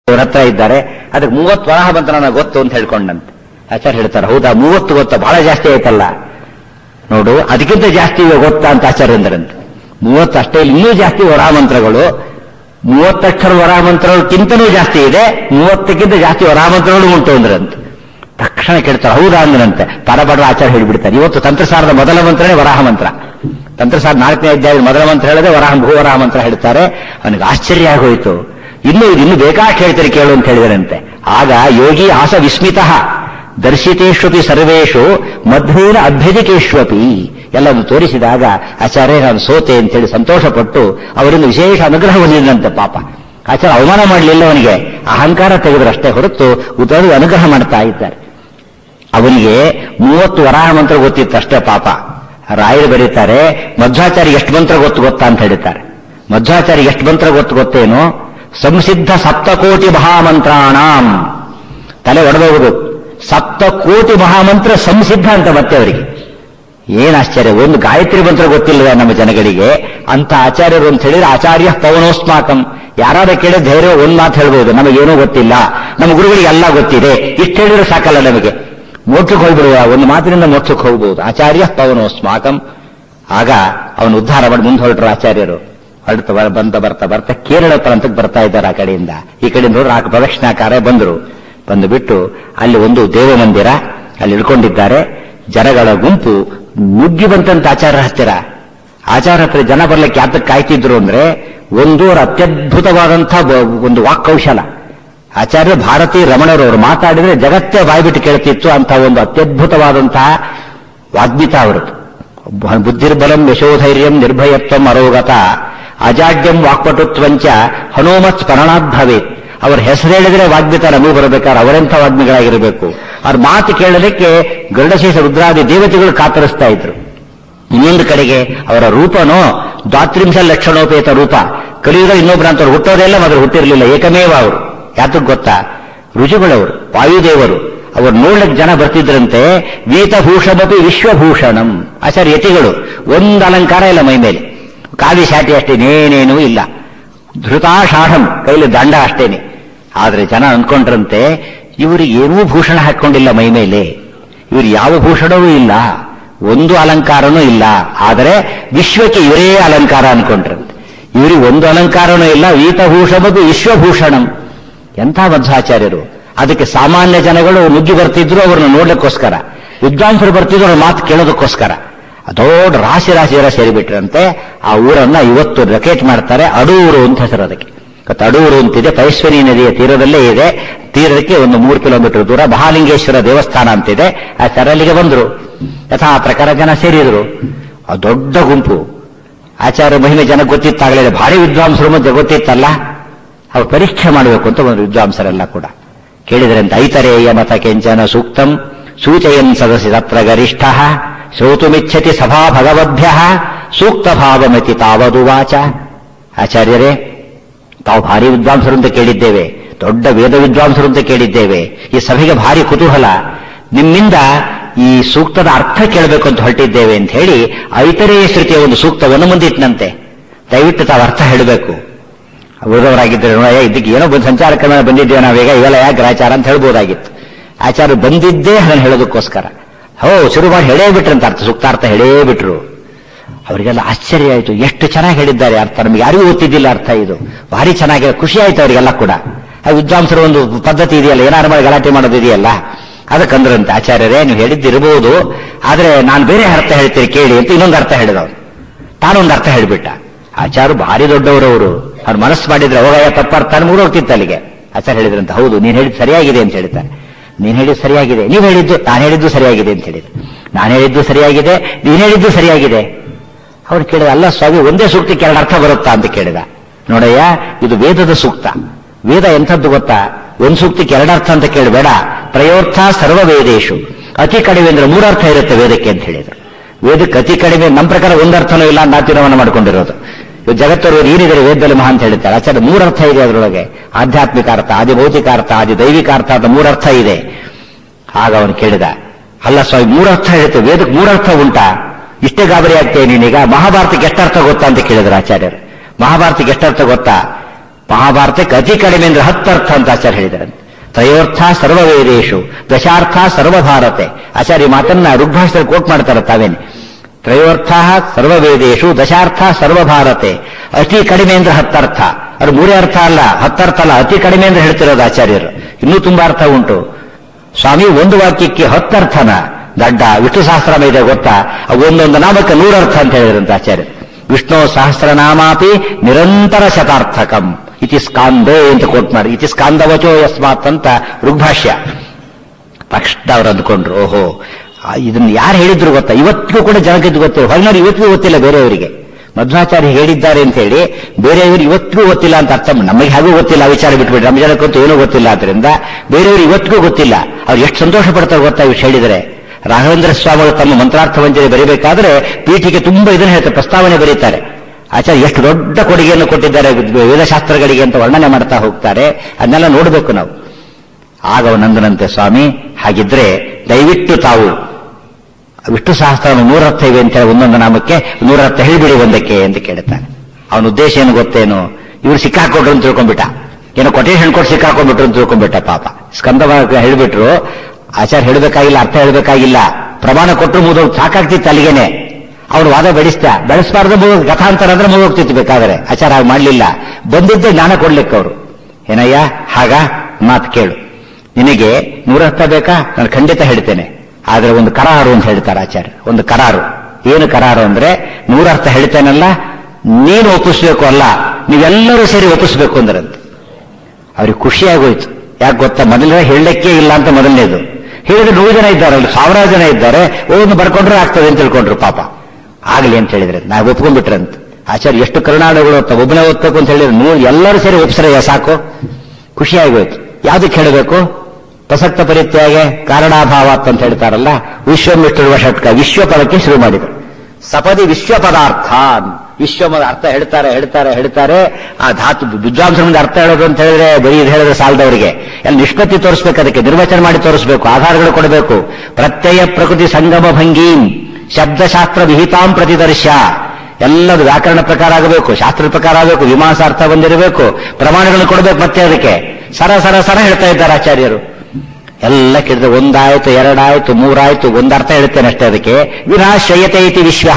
ಇವರ ಹತ್ರ ಇದ್ದಾರೆ ಅದಕ್ಕೆ ಮೂವತ್ತು ವರಾಹ ಮಂತ್ರ ನನಗೆ ಗೊತ್ತು ಅಂತ ಹೇಳ್ಕೊಂಡಂತೆ ಆಚಾರ್ಯ ಹೇಳ್ತಾರೆ ಹೌದಾ ಮೂವತ್ತು ಗೊತ್ತಾ ಬಹಳ ಜಾಸ್ತಿ ಆಯ್ತಲ್ಲ ನೋಡು ಅದಕ್ಕಿಂತ ಜಾಸ್ತಿ ಇವೆ ಗೊತ್ತಾ ಅಂತ ಆಚಾರ್ಯ ಅಂದ್ರಂತೆ ಮೂವತ್ತು ಅಷ್ಟೇ ಇಲ್ಲ, ಇನ್ನೂ ಜಾಸ್ತಿ ವರಾಹ ಮಂತ್ರಗಳು ಮೂವತ್ತಕ್ಷರ ವರಾಹ ಮಂತ್ರಗಳಿಗಿಂತನೂ ಜಾಸ್ತಿ ಇದೆ ಮೂವತ್ತಕ್ಕಿಂತ ಜಾಸ್ತಿ ವರಾಹ ಮಂತ್ರಗಳು ಉಂಟು ಅಂದ್ರಂತೆ ತಕ್ಷಣ ಕೇಳ್ತಾರೆ ಹೌದಾ ಅಂದ್ರಂತೆ ಪರಬಡ ಆಚಾರ್ಯ ಹೇಳಿಬಿಡ್ತಾರೆ ಇವತ್ತು ತಂತ್ರಸಾರದ ಮೊದಲ ಮಂತ್ರನೇ ವರಾಹ ಮಂತ್ರ ತಂತ್ರಸಾರ ನಾಲ್ಕನೇ ಅಧ್ಯಾಯದ ಮೊದಲ ಮಂತ್ರ ಹೇಳಿದ್ರೆ ವರಾಹ ಭೂವರಾಹ ಮಂತ್ರ ಹೇಳ್ತಾರೆ ಅವನಿಗೆ ಆಶ್ಚರ್ಯ ಆಗೋಯ್ತು ಇನ್ನು ಇದು ಇನ್ನು ಬೇಕಾಷ್ಟು ಹೇಳ್ತಾರೆ ಕೇಳು ಅಂತ ಹೇಳಿದರಂತೆ ಆಗ ಯೋಗಿ ಆಸ ವಿಸ್ಮಿತ ದರ್ಶಿತೇಶ್ವಪಿ ಸರ್ವೇಶು ಮಧ್ವೇನ ಅಭ್ಯಧಿಕೇಶ್ವಪಿ ಎಲ್ಲವನ್ನು ತೋರಿಸಿದಾಗ ಆಚಾರ್ಯ ನಾನು ಸೋತೆ ಅಂತೇಳಿ ಸಂತೋಷಪಟ್ಟು ಅವರಿಂದ ವಿಶೇಷ ಅನುಗ್ರಹ ಹೊಂದಿದಂತೆ ಪಾಪ ಆಚಾರ್ಯ ಅವಮಾನ ಮಾಡಲಿಲ್ಲ ಅವನಿಗೆ ಅಹಂಕಾರ ತೆಗೆದ್ರಷ್ಟೇ ಹೊರತು ಉದಾಹರಣೆ ಅನುಗ್ರಹ ಮಾಡ್ತಾ ಇದ್ದಾರೆ ಅವನಿಗೆ ಮೂವತ್ತು ವರಾಹ ಮಂತ್ರ ಗೊತ್ತಿತ್ತಷ್ಟೇ ಪಾಪ ರಾಯರು ಬರೀತಾರೆ ಮಧ್ವಾಚಾರ್ಯ ಎಷ್ಟು ಮಂತ್ರ ಗೊತ್ತು ಗೊತ್ತಾ ಅಂತ ಹೇಳ್ತಾರೆ ಮಧ್ವಾಚಾರ್ಯ ಎಷ್ಟು ಮಂತ್ರ ಗೊತ್ತು ಗೊತ್ತೇನು ಸಂಸಿದ್ಧ ಸಪ್ತಕೋಟಿ ಮಹಾಮಂತ್ರಾಣಾಂ ತಲೆ ಒಡೆದೋಗುದು ಸಪ್ತ ಕೋಟಿ ಮಹಾಮಂತ್ರ ಸಂಸಿದ್ಧ ಅಂತ ಮತ್ತೆ ಅವರಿಗೆ ಏನ್ ಆಶ್ಚರ್ಯ ಒಂದು ಗಾಯತ್ರಿ ಮಂತ್ರ ಗೊತ್ತಿಲ್ಲದ ನಮ್ಮ ಜನಗಳಿಗೆ ಅಂತ ಆಚಾರ್ಯರು ಅಂತ ಹೇಳಿದ್ರೆ ಆಚಾರ್ಯ ಪವನೋಸ್ಮಾಕಂ ಯಾರಾದ ಕೇಳಿದ ಧೈರ್ಯ ಒಂದ್ ಮಾತು ಹೇಳ್ಬೋದು ನಮಗೇನೂ ಗೊತ್ತಿಲ್ಲ ನಮ್ಮ ಗುರುಗಳಿಗೆ ಎಲ್ಲ ಗೊತ್ತಿದೆ ಇಷ್ಟು ಹೇಳಿದ್ರೆ ಸಾಕಲ್ಲ ನಮಗೆ ಮೋಕ್ಷಕ್ಕೆ ಹೋಗ್ಬಿಡುವ ಒಂದು ಮಾತಿನಿಂದ ಮೋಕ್ಷಕ್ಕೆ ಹೋಗ್ಬೋದು ಆಚಾರ್ಯ ಪವನೋಸ್ಮಾಕಂ ಆಗ ಅವನು ಉದ್ಧಾರ ಮಾಡಿ ಮುಂದೆ ಹೊರಟರು ಆಚಾರ್ಯರು ಹೊರಡ್ತಾ ಬರ- ಬಂತ ಬರ್ತಾ ಬರ್ತಾ ಕೇರಳ ಪ್ರಾಂತಕ್ಕೆ ಬರ್ತಾ ಇದ್ದಾರೆ ಆ ಕಡೆಯಿಂದ ಈ ಕಡೆಯಿಂದ ಹೋದ್ರೆ ಆ ಪ್ರದಕ್ಷಿಣಾಕಾರ ಬಂದರು ಬಂದು ಬಿಟ್ಟು ಅಲ್ಲಿ ಒಂದು ದೇವ ಮಂದಿರ ಅಲ್ಲಿ ಇಳ್ಕೊಂಡಿದ್ದಾರೆ ಜನಗಳ ಗುಂಪು ನುಗ್ಗಿ ಬಂತಂತ ಆಚಾರ್ಯ ಹತ್ತಿರ ಆಚಾರ ಹತ್ರ ಜನ ಬರ್ಲಿಕ್ಕೆ ಯಾತಕ್ಕೆ ಕಾಯ್ತಿದ್ರು ಅಂದ್ರೆ ಒಂದು ಅವ್ರ ಅತ್ಯದ್ಭುತವಾದಂತಹ ಬ- ಒಂದು ವಾಕ್ಕೌಶಲ ಆಚಾರ್ಯ ಭಾರತೀ ರಮಣರವರು ಮಾತಾಡಿದ್ರೆ ಜಗತ್ತೇ ಬಾಯ್ಬಿಟ್ಟು ಕೇಳ್ತಿತ್ತು ಅಂತ ಒಂದು ಅತ್ಯದ್ಭುತವಾದಂತಹ ವಾಗ್ಮಿತ ಅವರದ್ದು ಬ- ಬುದ್ಧಿರ್ಬಲಂ ಯಶೋಧೈರ್ಯಂ ನಿರ್ಭಯತ್ವಂ ಅರೋಗತ ಅಜಾಡ್ಯಂ ವಾಕ್ಪಟುತ್ವಂಚ ಹನುಮತ್ ಸ್ಮರಣಾತ್ ಭವೇತ್ ಅವ್ರ ಹೆಸರು ಹೇಳಿದ್ರೆ ವಾಗ್ಮಿತ ನಮಗೂ ಬರಬೇಕಾದ್ರೆ ಅವರೆಂಥ ವಾಗ್ಮಿಗಳಾಗಿರಬೇಕು ಅವ್ರ ಮಾತು ಕೇಳಲಿಕ್ಕೆ ಗರುಡಶೇಷ ರುದ್ರಾದಿ ದೇವತೆಗಳು ಕಾತರಿಸ್ತಾ ಇದ್ರು ಇನ್ನೊಂದು ಕಡೆಗೆ ಅವರ ರೂಪನೋ ದ್ವಾತ್ರಿಂಶ ಲಕ್ಷಣೋಪೇತ ರೂಪ ಕಲಿಯುಗ ಇನ್ನೊಬ್ಬರಂತವ್ರು ಹುಟ್ಟೋದೇ ಇಲ್ಲ ಮೊದಲು ಹುಟ್ಟಿರಲಿಲ್ಲ ಏಕಮೇವ ಅವರು ಯಾತಕ್ ಗೊತ್ತಾ ರುಜುಗಳವರು ವಾಯುದೇವರು ಅವರು ನೋಡ್ಲಿಕ್ಕೆ ಜನ ಬರ್ತಿದ್ರಂತೆ ವೇತಭೂಷಮಪಿ ವಿಶ್ವಭೂಷಣಂ ಆಚಾರ್ಯ ಯತಿಗಳು ಒಂದು ಅಲಂಕಾರ ಇಲ್ಲ ಮೈ ಮೇಲೆ ಕಾವಿ ಶಾಟಿ ಅಷ್ಟೇ ಏನೇನೂ ಇಲ್ಲ ಧೃತಾಷಾಢಂ ಕೈಲಿ ದಂಡ ಅಷ್ಟೇನೆ ಆದ್ರೆ ಜನ ಅಂದ್ಕೊಂಡ್ರಂತೆ ಇವರು ಏನೂ ಭೂಷಣ ಹಾಕೊಂಡಿಲ್ಲ ಮೈ ಮೇಲೆ ಇವರು ಯಾವ ಭೂಷಣವೂ ಇಲ್ಲ ಒಂದು ಅಲಂಕಾರನೂ ಇಲ್ಲ ಆದರೆ ವಿಶ್ವಕ್ಕೆ ಇವರೇ ಅಲಂಕಾರ ಅನ್ಕೊಂಡ್ರಂತೆ ಇವರಿಗೆ ಒಂದು ಅಲಂಕಾರನೂ ಇಲ್ಲ ವೀತಭೂಷಣದು ವಿಶ್ವಭೂಷಣಂ ಎಂಥ ಮಧ್ವಾಚಾರ್ಯರು ಅದಕ್ಕೆ ಸಾಮಾನ್ಯ ಜನಗಳು ನುಗ್ಗಿ ಬರ್ತಿದ್ರು ಅವ್ರನ್ನ ನೋಡ್ಲಿಕ್ಕೋಸ್ಕರ ವಿದ್ವಾಂಸರು ಬರ್ತಿದ್ರು ಅವ್ರ ಮಾತು ಕೇಳೋದಕ್ಕೋಸ್ಕರ ದೊಡ್ಡ ರಾಶಿ ರಾಶಿ ಜನ ಸೇರಿಬಿಟ್ರಂತೆ ಆ ಊರನ್ನ ಇವತ್ತು ರೊಕೇಟ್ ಮಾಡ್ತಾರೆ ಅಡೂರು ಅಂತ ಹೆಸರು ಅದಕ್ಕೆ ಇವತ್ತು ಅಡೂರು ಅಂತಿದೆ ಪೈಶ್ವರಿ ನದಿಯ ತೀರದಲ್ಲೇ ಇದೆ ತೀರಕ್ಕೆ ಒಂದು ಮೂರು ಕಿಲೋಮೀಟರ್ ದೂರ ಮಹಾಲಿಂಗೇಶ್ವರ ದೇವಸ್ಥಾನ ಅಂತಿದೆ ಆ ಸರಲ್ಲಿಗೆ ಬಂದ್ರು ಯಥಾ ಪ್ರಕಾರ ಜನ ಸೇರಿದ್ರು ಆ ದೊಡ್ಡ ಗುಂಪು ಆಚಾರ್ಯ ಮಹಿಮೆ ಜನ ಗೊತ್ತಿತ್ತಾಗಲೇ ಭಾರಿ ವಿದ್ವಾಂಸರು ಮಧ್ಯೆ ಗೊತ್ತಿತ್ತಲ್ಲ ಅವ್ರು ಪರೀಕ್ಷೆ ಮಾಡಬೇಕು ಅಂತ ಒಂದು ವಿದ್ವಾಂಸರೆಲ್ಲ ಕೂಡ ಕೇಳಿದ್ರಂತೆ ಐತರೇಯ ಮತ ಕೆಂಚನ ಸೂಕ್ತಂ ಸೂಚಯನ್ ಸದಸ್ಯ ತತ್ರ ಗರಿಷ್ಠ ಶ್ರೋತುಮಿಚ್ಛತಿ ಸಭಾ ಭಗವದ್ಭ್ಯ ಸೂಕ್ತ ಭಾವಮತಿ ತಾವದುವಾಚ ಆಚಾರ್ಯರೇ ತಾವು ಭಾರಿ ವಿದ್ವಾಂಸರು ಅಂತ ಕೇಳಿದ್ದೇವೆ ದೊಡ್ಡ ವೇದ ವಿದ್ವಾಂಸರು ಅಂತ ಕೇಳಿದ್ದೇವೆ ಈ ಸಭೆಗೆ ಭಾರಿ ಕುತೂಹಲ ನಿಮ್ಮಿಂದ ಈ ಸೂಕ್ತದ ಅರ್ಥ ಕೇಳಬೇಕು ಅಂತ ಹೊರಟಿದ್ದೇವೆ ಅಂತ ಹೇಳಿ ಐತರೇಯ ಶ್ರುತಿಯ ಒಂದು ಸೂಕ್ತವನ್ನು ಮುಂದಿಟ್ಟನಂತೆ ದಯವಿಟ್ಟು ತಾವು ಅರ್ಥ ಹೇಳಬೇಕು ಉಳಿದವರಾಗಿದ್ದರೆ ನೋಡಯ್ಯ ಇದಕ್ಕೆ ಏನೋ ಬಂದು ಸಂಚಾರ ಕ್ರಮ ಬಂದಿದ್ದೇವೆ ನಾವೀಗ ಇವೆಲ್ಲ ಯಾಕೆ ಗ್ರಾಚಾರ ಅಂತ ಹೇಳ್ಬೋದಾಗಿತ್ತು ಆಚಾರ್ಯ ಬಂದಿದ್ದೇ ಅದನ್ನು ಹೇಳೋದಕ್ಕೋಸ್ಕರ ಹೋ ಶುರು ಮಾಡಿ ಹೇಳೇ ಬಿಟ್ರಂತ ಅರ್ಥ ಸೂಕ್ತಾರ್ಥ ಹೇಳೇ ಬಿಟ್ರು ಅವರಿಗೆಲ್ಲ ಆಶ್ಚರ್ಯ ಆಯಿತು ಎಷ್ಟು ಚೆನ್ನಾಗಿ ಹೇಳಿದ್ದಾರೆ ಅರ್ಥ ನಮ್ಗೆ ಯಾರಿಗೂ ಗೊತ್ತಿದ್ದಿಲ್ಲ ಅರ್ಥ ಇದು ಭಾರಿ ಚೆನ್ನಾಗಿ ಖುಷಿ ಆಯ್ತು ಅವರಿಗೆಲ್ಲ ಕೂಡ ಆ ವಿದ್ವಾಂಸರ ಒಂದು ಪದ್ಧತಿ ಇದೆಯಲ್ಲ ಏನಾರು ಮಾಡಿ ಗಲಾಟೆ ಮಾಡೋದಿದೆಯಲ್ಲ ಅದಕ್ಕಂದ್ರಂತೆ ಆಚಾರ್ಯರೇ ನೀವು ಹೇಳಿದ್ದಿರಬಹುದು ಆದ್ರೆ ನಾನು ಬೇರೆ ಅರ್ಥ ಹೇಳ್ತೀರಿ ಕೇಳಿ ಅಂತ ಇನ್ನೊಂದು ಅರ್ಥ ಹೇಳಿದವನು ತಾನೊಂದು ಅರ್ಥ ಹೇಳಿಬಿಟ್ಟ ಆಚಾರ್ಯ ಭಾರಿ ದೊಡ್ಡವರವರು ಅವ್ರು ಮನಸ್ಸು ಮಾಡಿದ್ರೆ ಹೋಗಯ್ಯ ತಪ್ಪರ್ಥ ಅನ್ಮೂರು ಹೋಗ್ತಿತ್ತು ಅಲ್ಲಿಗೆ ಆಚಾರ್ಯ ಹೇಳಿದ್ರಂತ ಹೌದು ನೀನ್ ಹೇಳಿದ್ದು ಸರಿಯಾಗಿದೆ ಅಂತ ಹೇಳ್ತಾರೆ ನೀನ್ ಹೇಳಿದ್ದು ಸರಿಯಾಗಿದೆ ನೀವು ಹೇಳಿದ್ದು ನಾನು ಹೇಳಿದ್ದು ಸರಿಯಾಗಿದೆ ಅಂತ ಹೇಳಿದ್ರು ನಾನು ಹೇಳಿದ್ದು ಸರಿಯಾಗಿದೆ ನೀನ್ ಹೇಳಿದ್ದು ಸರಿಯಾಗಿದೆ ಅವ್ರು ಕೇಳಿದ ಅಲ್ಲ ಸ್ವಾಮಿ ಒಂದೇ ಸೂಕ್ತಕ್ಕೆ ಎರಡು ಅರ್ಥ ಬರುತ್ತಾ ಅಂತ ಕೇಳಿದ ನೋಡಯ್ಯ ಇದು ವೇದದ ಸೂಕ್ತ ವೇದ ಎಂಥದ್ದು ಗೊತ್ತಾ ಒಂದ್ ಸೂಕ್ತಕ್ಕೆ ಎರಡು ಅರ್ಥ ಅಂತ ಕೇಳಬೇಡ ಪ್ರಯೋರ್ಥ ಸರ್ವ ವೇದೇಶು ಅತಿ ಕಡಿಮೆ ಅಂದ್ರೆ ಮೂರರ್ಥ ಇರುತ್ತೆ ವೇದಕ್ಕೆ ಅಂತ ಹೇಳಿದ್ರು ವೇದಕ್ಕೆ ಅತಿ ಕಡಿಮೆ ನಮ್ಮ ಪ್ರಕಾರ ಒಂದು ಅರ್ಥನೂ ಇಲ್ಲ ಅಂತ ತೀರ್ಮಾನ ಮಾಡ್ಕೊಂಡಿರೋದು ಇವು ಜಗತ್ತವರು ಏನಿದ್ದಾರೆ ವೇದದಲ್ಲಿ ಮಹಾ ಅಂತ ಹೇಳ್ತಾರೆ ಆಚಾರ್ಯ ಮೂರರ್ಥ ಇದೆ ಅದರೊಳಗೆ ಆಧ್ಯಾತ್ಮಿಕ ಅರ್ಥ ಆದಿ ಭೌತಿಕ ಅರ್ಥ ಆದಿ ದೈವಿಕ ಅರ್ಥ ಅಂತ ಮೂರರ್ಥ ಇದೆ ಆಗ ಅವನು ಕೇಳಿದ ಅಲ್ಲ ಸ್ವಾಮಿ ಮೂರರ್ಥ ಹೇಳುತ್ತೆ ವೇದಕ್ಕೆ ಮೂರರ್ಥ ಉಂಟಾ ಇಷ್ಟೇ ಗಾಬರಿ ಆಗ್ತೇನೆ ನೀನೀಗ ಮಹಾಭಾರತಕ್ಕೆ ಎಷ್ಟರ್ಥ ಗೊತ್ತಾ ಅಂತ ಕೇಳಿದ್ರು ಆಚಾರ್ಯರು ಮಹಾಭಾರತಕ್ಕೆ ಎಷ್ಟರ್ಥ ಗೊತ್ತಾ ಮಹಾಭಾರತಕ್ಕೆ ಅತಿ ಕಡಿಮೆ ಅಂದ್ರೆ ಹತ್ತರ್ಥ ಅಂತ ಆಚಾರ್ಯ ಹೇಳಿದ್ದಾರೆ ತ್ರಯೋರ್ಥ ಸರ್ವವೇದೇಶು ದಶಾರ್ಥ ಸರ್ವಭಾರತೆ ಆಚಾರ್ಯ ಈ ಮಾತನ್ನ ಋಗ್ಭಾಷೆಯಲ್ಲಿ ಕೋಟ್ ಮಾಡ್ತಾರೆ ತಾವೇನೆ ತ್ರಯೋರ್ಥ ಸರ್ವವೇದೇಶು ದಶಾರ್ಥ ಸರ್ವಭಾರತೆ ಅತಿ ಕಡಿಮೆ ಅಂದ್ರೆ ಹತ್ತರ್ಥ ಅದು ಮೂರೇ ಅರ್ಥ ಅಲ್ಲ ಹತ್ತರ್ಥ ಅಲ್ಲ ಅತಿ ಕಡಿಮೆ ಅಂದ್ರೆ ಹೇಳ್ತಿರೋದು ಆಚಾರ್ಯರು ಇನ್ನೂ ತುಂಬಾ ಅರ್ಥ ಉಂಟು ಸ್ವಾಮಿ ಒಂದು ವಾಕ್ಯಕ್ಕೆ ಹತ್ತರ್ಥನ ದಡ್ಡ ವಿಷ್ಣು ಸಹಸ್ರನಾಮ ಇದೆ ಗೊತ್ತಾ ಅವು ಒಂದೊಂದು ನಾಮಕ್ಕೆ ನೂರರ್ಥ ಅಂತ ಹೇಳಿದ್ರಂತ ಆಚಾರ್ಯ ವಿಷ್ಣು ಸಹಸ್ರನಾಮಾಪಿ ನಿರಂತರ ಶತಾರ್ಥಕಂ ಇತಿ ಸ್ಕಾಂದೋ ಅಂತ ಕೋಟ್ ಮಾಡಿ ಇತಿ ಸ್ಕಾಂದವಚೋ ಯಸ್ಮಾತ್ ಅಂತ ಋಗ್ಭಾಷ್ಯ ತಕ್ಷಣ ಅವ್ರು ಅಂದ್ಕೊಂಡ್ರು ಓಹೋ ಆ, ಇದನ್ನ ಯಾರು ಹೇಳಿದ್ರು ಗೊತ್ತಾ ಇವತ್ತಿಗೂ ಕೂಡ ಜನಕ್ಕೆ ಗೊತ್ತಿಲ್ಲ ಹೊರನವ್ರು ಇವತ್ತಿಗೂ ಗೊತ್ತಿಲ್ಲ ಬೇರೆಯವರಿಗೆ ಮಧ್ವಾಚಾರ್ಯ ಹೇಳಿದ್ದಾರೆ ಅಂತ ಹೇಳಿ ಬೇರೆಯವರು ಇವತ್ತಿಗೂ ಗೊತ್ತಿಲ್ಲ ಅಂತ ಅರ್ಥ ಮಾಡಿ- ನಮಗೆ ಹಾಗೂ ಗೊತ್ತಿಲ್ಲ ಆ ವಿಚಾರ ಬಿಟ್ಬಿಟ್ಟು ನಮ್ಮ ಜನಕ್ಕಂತೂ ಏನೂ ಗೊತ್ತಿಲ್ಲ ಆದ್ರಿಂದ ಬೇರೆಯವರು ಇವತ್ತಿಗೂ ಗೊತ್ತಿಲ್ಲ ಅವ್ರು ಎಷ್ಟು ಸಂತೋಷ ಪಡ್ತಾರೆ ಗೊತ್ತಾ ಇವ್ರು ಹೇಳಿದರೆ ರಾಘವೇಂದ್ರ ಸ್ವಾಮಿಗಳು ತಮ್ಮ ಮಂತ್ರಾರ್ಥ ವಂಚನೆ ಬರೀಬೇಕಾದ್ರೆ ಪೀಠಿಗೆ ತುಂಬಾ ಇದನ್ನ ಹೇಳ್ತಾರೆ ಪ್ರಸ್ತಾವನೆ ಬರೀತಾರೆ ಆಚಾರ್ಯ ಎಷ್ಟು ದೊಡ್ಡ ಕೊಡುಗೆಯನ್ನು ಕೊಟ್ಟಿದ್ದಾರೆ ವೇದಶಾಸ್ತ್ರಗಳಿಗೆ ಅಂತ ವರ್ಣನೆ ಮಾಡ್ತಾ ಹೋಗ್ತಾರೆ ಅದನ್ನೆಲ್ಲ ನೋಡಬೇಕು ನಾವು ಆಗ ಅವನಂದನಂತೆ ಸ್ವಾಮಿ ಹಾಗಿದ್ರೆ ದಯವಿಟ್ಟು ತಾವು ವಿಷ್ಣು ಸಹಸ್ರ ನೂರರ್ಥ ಇವೆ ಅಂತ ಹೇಳಿ ಒಂದೊಂದು ನಾಮಕ್ಕೆ ನೂರರ್ಥ ಹೇಳಿಬಿಡಿ ಒಂದಕ್ಕೆ ಅಂತ ಕೇಳುತ್ತಾನೆ ಅವನ ಉದ್ದೇಶ ಏನು ಗೊತ್ತೇನು ಇವ್ರು ಸಿಕ್ಕಾಕೊಂಡ್ರು ಅಂತ ತಿಳ್ಕೊಂಡ್ಬಿಟ್ಟ ಏನೋ ಕೊಟೇಶನ್ ಕೊಟ್ಟು ಸಿಕ್ಕಾಕೊಂಡ್ಬಿಟ್ರು ಅಂತ ತಿಳ್ಕೊಂಡ್ಬಿಟ್ಟ ಪಾಪ ಸ್ಕಂದ ಹೇಳಿಬಿಟ್ರು ಆಚಾರ ಹೇಳಬೇಕಾಗಿಲ್ಲ ಅರ್ಥ ಹೇಳಬೇಕಾಗಿಲ್ಲ ಪ್ರಮಾಣ ಕೊಟ್ಟರು ಮುಗಿದೋಗಿ ಸಾಕಾಗ್ತಿತ್ತು ಅಲ್ಲಿಗೆನೆ ಅವ್ರು ವಾದ ಬೆಳೆಸ್ತ ಬೆಳೆಸಬಾರ್ದು ಮುಗಿದ ಕಥಾಂತರ ಅಂದ್ರೆ ಮುಗೋಗ್ತಿತ್ತು ಬೇಕಾದ್ರೆ ಆಚಾರ ಹಾಗೆ ಮಾಡಲಿಲ್ಲ ಬಂದಿದ್ದೆ ಜ್ಞಾನ ಕೊಡ್ಲಿಕ್ಕೆ ಅವರು ಏನಯ್ಯ ಹಾಗ ಮಾತು ಕೇಳು ನಿನಗೆ ನೂರರ್ಥ ಬೇಕಾ ನಾನು ಖಂಡಿತ ಹೇಳ್ತೇನೆ ಆದ್ರೆ ಒಂದು ಕರಾರು ಅಂತ ಹೇಳ್ತಾರೆ ಆಚಾರ್ಯ ಒಂದು ಕರಾರು ಏನು ಕರಾರು ಅಂದ್ರೆ ನೂರರ್ಥ ಹೇಳ್ತೇನಲ್ಲ ನೀನು ಒಪ್ಪಿಸ್ಬೇಕು ಅಲ್ಲ ನೀವೆಲ್ಲರೂ ಸೇರಿ ಒಪ್ಪಿಸ್ಬೇಕು ಅಂದ್ರಂತೆ ಅವ್ರಿಗೆ ಖುಷಿಯಾಗೋಯ್ತು ಯಾಕೆ ಗೊತ್ತಾ ಮೊದಲೇ ಹೇಳಲಿಕ್ಕೆ ಇಲ್ಲ ಅಂತ ಮೊದಲನೇದು ಹೇಳಿದ್ರೆ ನೂರು ಜನ ಇದ್ದಾರೆ ಅಲ್ಲಿ ಸಾವಿರಾರು ಜನ ಇದ್ದಾರೆ ಒಂದು ಬರ್ಕೊಂಡ್ರೆ ಆಗ್ತದೆ ಅಂತ ತಿಳ್ಕೊಂಡ್ರು ಪಾಪ ಆಗ್ಲಿ ಅಂತ ಹೇಳಿದ್ರೆ ನಾವು ಒಪ್ಕೊಂಡ್ಬಿಟ್ರಂತ ಆಚಾರ್ಯ ಎಷ್ಟು ಕರುಣಾಳುಗಳು ಅಂತ ಒಬ್ಬನೇ ಓದ್ಬೇಕು ಅಂತ ಹೇಳಿದ್ರೆ ನೂರು ಎಲ್ಲರೂ ಸೇರಿ ಒಪ್ಸರಯ್ಯ ಸಾಕು ಖುಷಿಯಾಗೋಯ್ತು ಯಾವ್ದಕ್ಕೆ ಹೇಳಬೇಕು ಪ್ರಸಕ್ತ ಪರಿತ್ಯಾಗೆ ಕಾರಣಾಭಾವ ಅಂತ ಹೇಳ್ತಾರಲ್ಲ ವಿಶ್ವಮಿಷ್ಟರುವ ಷಟ್ಕ ವಿಶ್ವ ಪದಕ್ಕೆ ಶುರು ಮಾಡಿದರು ಸಪದಿ ವಿಶ್ವ ಪದಾರ್ಥ ವಿಶ್ವಮದ ಅರ್ಥ ಹೇಳ್ತಾರೆ ಹೇಳ್ತಾರೆ ಹೇಳ್ತಾರೆ ಆ ಧಾತು ವಿದ್ವಾಂಸರ ಮುಂದೆ ಅರ್ಥ ಹೇಳೋದು ಅಂತ ಹೇಳಿದ್ರೆ ಬರೀ ಇದು ಹೇಳಿದ್ರೆ ಸಾಲದವರಿಗೆ ಎಲ್ಲ ನಿಷ್ಪತ್ತಿ ತೋರಿಸ್ಬೇಕು ಅದಕ್ಕೆ ನಿರ್ವಚನ ಮಾಡಿ ತೋರಿಸಬೇಕು ಆಧಾರಗಳು ಕೊಡಬೇಕು ಪ್ರತ್ಯಯ ಪ್ರಕೃತಿ ಸಂಗಮ ಭಂಗೀಂ ಶಬ್ದಶಾಸ್ತ್ರ ವಿಹಿತಾಂ ಪ್ರತಿದರ್ಶ ಎಲ್ಲದು ವ್ಯಾಕರಣ ಪ್ರಕಾರ ಆಗಬೇಕು ಶಾಸ್ತ್ರದ ಪ್ರಕಾರ ಆಗಬೇಕು ವಿಮಾಸಾರ್ಥ ಬಂದಿರಬೇಕು ಪ್ರಮಾಣಗಳನ್ನು ಕೊಡಬೇಕು ಮತ್ತೆ ಅದಕ್ಕೆ ಸರ ಸರ ಸರ ಹೇಳ್ತಾ ಇದ್ದಾರೆ ಆಚಾರ್ಯರು ಎಲ್ಲ ಕೇಳಿದ್ರೆ ಒಂದಾಯ್ತು ಎರಡಾಯ್ತು ಮೂರಾಯ್ತು ಒಂದರ್ಥ ಹೇಳ್ತೇನೆ ಅಷ್ಟೇ ಅದಕ್ಕೆ ವಿನಾಶಯತೆ ಇತಿ ವಿಶ್ವ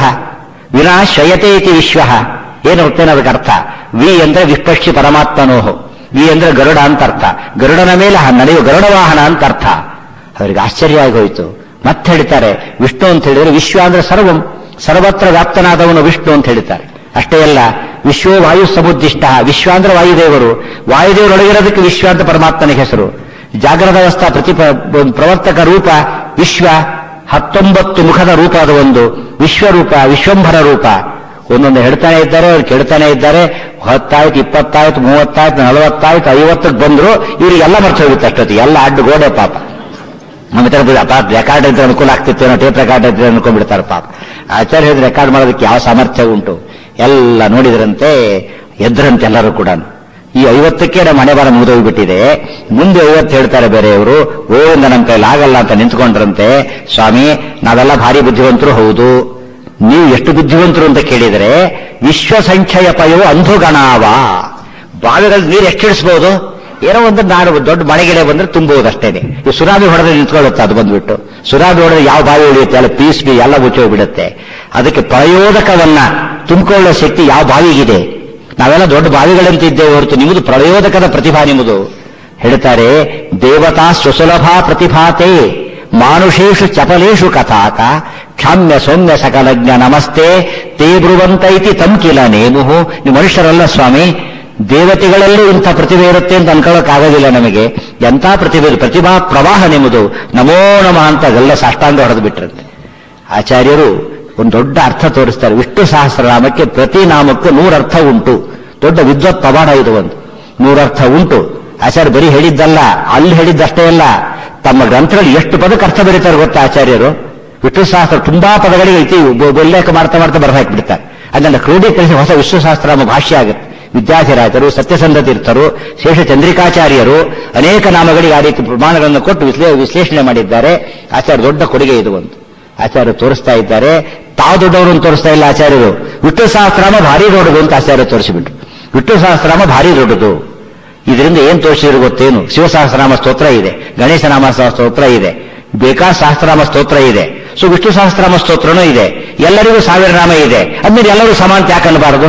ವಿನಾಶಯತೆ ಇತಿ ವಿಶ್ವ ಏನು ಹೋಗ್ತೇನೆ ಅದಕ್ಕೆ ಅರ್ಥ ವಿ ಅಂದ್ರೆ ವಿಪಕ್ಷಿ ಪರಮಾತ್ಮನೋಹು ವಿ ಅಂದ್ರೆ ಗರುಡ ಅಂತ ಅರ್ಥ ಗರುಡನ ಮೇಲೆ ಹ- ನಡೆಯುವ ಗರುಡ ವಾಹನ ಅಂತ ಅರ್ಥ ಅವರಿಗೆ ಆಶ್ಚರ್ಯ ಆಗೋಯ್ತು ಮತ್ತೆ ಹೇಳ್ತಾರೆ ವಿಷ್ಣು ಅಂತ ಹೇಳಿದ್ರೆ ವಿಶ್ವ ಅಂದ್ರೆ ಸರ್ವಂ ಸರ್ವತ್ರ ವ್ಯಾಪ್ತನಾದವನು ವಿಷ್ಣು ಅಂತ ಹೇಳ್ತಾರೆ ಅಷ್ಟೇ ಅಲ್ಲ ವಿಶ್ವ ವಾಯು ಸಮುದ್ದಿಷ್ಟ ವಿಶ್ವ ಅಂದ್ರೆ ವಾಯುದೇವರು ವಾಯುದೇವರೊಳಗಿರೋದಕ್ಕೆ ವಿಶ್ವ ಅಂತ ಪರಮಾತ್ಮನ ಹೆಸರು ಜಾಗ್ರದ ಅವಸ್ಥಾ ಪ್ರತಿ ಪ್ರವರ್ತಕ ರೂಪ ವಿಶ್ವ ಹತ್ತೊಂಬತ್ತು ಮುಖದ ರೂಪ ಅದು ಒಂದು ವಿಶ್ವರೂಪ ವಿಶ್ವಂಭರ ರೂಪ ಒಂದೊಂದು ಹೇಳ್ತಾನೆ ಇದ್ದಾರೆ ಅವ್ರು ಕೇಳ್ತಾನೆ ಇದ್ದಾರೆ ಹತ್ತಾಯ್ತು ಇಪ್ಪತ್ತಾಯ್ತು ಮೂವತ್ತಾಯ್ತು ನಲವತ್ತಾಯ್ತು ಐವತ್ತಕ್ಕೆ ಬಂದ್ರು ಇವರಿಗೆಲ್ಲ ಮರ್ತು ಹೋಗುತ್ತೆ ಅಷ್ಟೊತ್ತಿಗೆ ಎಲ್ಲ ಅಡ್ಡು ಗೋಡೆ ಪಾಪ ನಮ್ಮ ಹತ್ರ ಬಿಡ ಪಾಪ ರೆಕಾರ್ಡ್ ಇದ್ರೆ ಅನುಕೂಲ ಆಗ್ತಿತ್ತು ಏನೋ ಟೇಪ್ ರೆಕಾರ್ಡ್ ಇದ್ರೆ ಅನ್ಕೊಂಡ್ಬಿಡ್ತಾರೆ ಪಾಪ ಆಚಾರ್ಯ ಹೇಳಿದ್ರೆ ರೆಕಾರ್ಡ್ ಮಾಡೋದಕ್ಕೆ ಯಾವ ಸಾಮರ್ಥ್ಯ ಉಂಟು ಎಲ್ಲ ನೋಡಿದ್ರಂತೆ ಎದ್ರಂತೆ ಎಲ್ಲರೂ ಕೂಡ ಈ ಐವತ್ತಕ್ಕೆ ನಮ್ಮ ಮನೆ ಬಾರ ಮುಗಿದೋಗ್ಬಿಟ್ಟಿದೆ ಮುಂದೆ ಐವತ್ತು ಹೇಳ್ತಾರೆ ಬೇರೆಯವರು ಓಯಿಂದ ನಮ್ಮ ಕೈಲಿ ಆಗಲ್ಲ ಅಂತ ನಿಂತ್ಕೊಂಡ್ರಂತೆ ಸ್ವಾಮಿ ನಾವೆಲ್ಲ ಭಾರಿ ಬುದ್ಧಿವಂತರು ಹೌದು ನೀವು ಎಷ್ಟು ಬುದ್ಧಿವಂತರು ಅಂತ ಕೇಳಿದರೆ ವಿಶ್ವ ಸಂಖ್ಯೆಯ ಪಯವು ಅಂಧುಗಣಾವ ಬಾವಿಗಳಲ್ಲಿ ನೀರು ಎಷ್ಟು ಇಳಿಸ್ಬೋದು ಏನೋ ಒಂದು ನಾನು ದೊಡ್ಡ ಮಳೆಗಿಡೆ ಬಂದ್ರೆ ತುಂಬಬಹುದು ಅಷ್ಟೇನೆ ಈ ಸುನಾಮಿ ಹೊಡೆದ್ರೆ ನಿಂತ್ಕೊಳ್ಳುತ್ತೆ ಅದು ಬಂದ್ಬಿಟ್ಟು ಸುನಾಮಿ ಹೊಡೆದ್ರೆ ಯಾವ ಬಾವಿ ಉಳಿಯುತ್ತೆ ಎಲ್ಲ ಪೀಸ್ ಬಿ ಎಲ್ಲ ಮುಚ್ಚೋಗ್ಬಿಡುತ್ತೆ ಅದಕ್ಕೆ ಪ್ರಯೋದಕವನ್ನ ತುಂಬಿಕೊಳ್ಳೋ ಶಕ್ತಿ ಯಾವ ಬಾವಿಗಿದೆ ನಾವೆಲ್ಲ ದೊಡ್ಡ ಬಾವಿಗಳಂತ ಇದ್ದೇವೆ ಹೊರತು ನಿಮ್ಮದು ಪ್ರಯೋದಕದ ಪ್ರತಿಭಾ ನಿಮ್ಮದು ಹೇಳ್ತಾರೆ ದೇವತಾ ಸ್ವಸುಲಭ ಪ್ರತಿಭಾತೆ ಮಾನುಷೇಷು ಚಪಲೇಶು ಕಥಾಕ ಕ್ಷಾಮ್ಯ ಸೌಮ್ಯ ಸಕಲಜ್ಞ ನಮಸ್ತೆ ತೇ ಬ್ರುವಂತ ಇತಿ ತಂ ಕಿಲ ನೇಮುಹು ನೀವು ಮನುಷ್ಯರಲ್ಲ ಸ್ವಾಮಿ ದೇವತೆಗಳಲ್ಲೂ ಇಂಥ ಪ್ರತಿಭೆ ಇರುತ್ತೆ ಅಂತ ಅನ್ಕೊಳ್ಳೋಕ್ಕಾಗೋದಿಲ್ಲ ನಮಗೆ ಎಂಥ ಪ್ರತಿಭೆ ಇದೆ? ಪ್ರತಿಭಾ ಪ್ರವಾಹ ನಿಮ್ಮದು ನಮೋ ನಮಃ ಅಂತ ಅದೆಲ್ಲ ಸಾಷ್ಟಾಂಗ ಹೊಡೆದು ಬಿಟ್ರಂತೆ ಆಚಾರ್ಯರು ಒಂದು ದೊಡ್ಡ ಅರ್ಥ ತೋರಿಸ್ತಾರೆ ವಿಷ್ಣು ಸಹಸ್ರನಾಮಕ್ಕೆ ಪ್ರತಿ ನಾಮಕ್ಕೂ ನೂರರ್ಥ ಉಂಟು ದೊಡ್ಡ ವಿದ್ವತ್ ಪ್ರಮಾಣ ಇದು ಒಂದು ನೂರರ್ಥ ಉಂಟು ಆಚಾರ್ಯ ಬರೀ ಹೇಳಿದ್ದಲ್ಲ ಅಲ್ಲಿ ಹೇಳಿದ್ದಷ್ಟೇ ಅಲ್ಲ ತಮ್ಮ ಗ್ರಂಥಗಳಲ್ಲಿ ಎಷ್ಟು ಪದಕ್ಕೆ ಅರ್ಥ ಬರೀತಾರೆ ಗೊತ್ತಾ ಆಚಾರ್ಯರು ವಿಷ್ಣು ಸಹಸ್ರ ತುಂಬಾ ಪದಗಳಿಗೆ ಇತಿ ಉ- ಉಲ್ಲೇಖ ಮಾಡ್ತಾ ಮಾಡ್ತಾ ಬರಹಾಕ್ಬಿಡ್ತಾರೆ ಅದನ್ನ ಕ್ರೋಢೀಕರಿಸಿ ಹೊಸ ವಿಶ್ವಸಹಸ್ರನಾಮ ಭಾಷ್ಯ ಆಗುತ್ತೆ ವಿದ್ಯಾಧಿರಾಜರು ಸತ್ಯಸಂಧ ತೀರ್ಥರು ಶೇಷ ಚಂದ್ರಿಕಾಚಾರ್ಯರು ಅನೇಕ ನಾಮಗಳಿಗೆ ಆ ರೀತಿ ಪ್ರಮಾಣಗಳನ್ನು ಕೊಟ್ಟು ವಿಶ್ಲೇ- ವಿಶ್ಲೇಷಣೆ ಮಾಡಿದ್ದಾರೆ ಆಚಾರ್ಯ ದೊಡ್ಡ ಕೊಡುಗೆ ಇದು ಒಂದು ಆಚಾರ್ಯರು ತೋರಿಸ್ತಾ ಇದ್ದಾರೆ ತಾವು ದೊಡ್ಡವರು ಅಂತ ತೋರಿಸ್ತಾ ಇಲ್ಲ ಆಚಾರ್ಯರು ವಿಷ್ಣು ಸಹಸ್ರಾಮ ಭಾರಿ ದೊಡ್ಡದು ಅಂತ ಆಚಾರ್ಯ ತೋರಿಸಿಬಿಟ್ರು ವಿಷ್ಣು ಸಹಸ್ರನಾಮ ಭಾರಿ ದೊಡ್ಡದು ಇದರಿಂದ ಏನ್ ತೋರಿಸಿದ್ರು ಗೊತ್ತೇನು ಶಿವಸಹಸ್ರನಾಮ ಸ್ತೋತ್ರ ಇದೆ ಗಣೇಶನಾಮ ಸ್ತೋತ್ರ ಇದೆ ಬೇಕಾದ ಸಹಸ್ರನಾಮ ಸ್ತೋತ್ರ ಇದೆ ಸೊ ವಿಷ್ಣು ಸಹಸ್ರನಾಮ ಸ್ತೋತ್ರನೂ ಇದೆ ಎಲ್ಲರಿಗೂ ಸಾವಿರ ನಾಮ ಇದೆ ಅಂದ್ರೆ ಎಲ್ಲರೂ ಸಮಾನತೆ ಯಾಕೆ ಅನ್ನಬಾರದು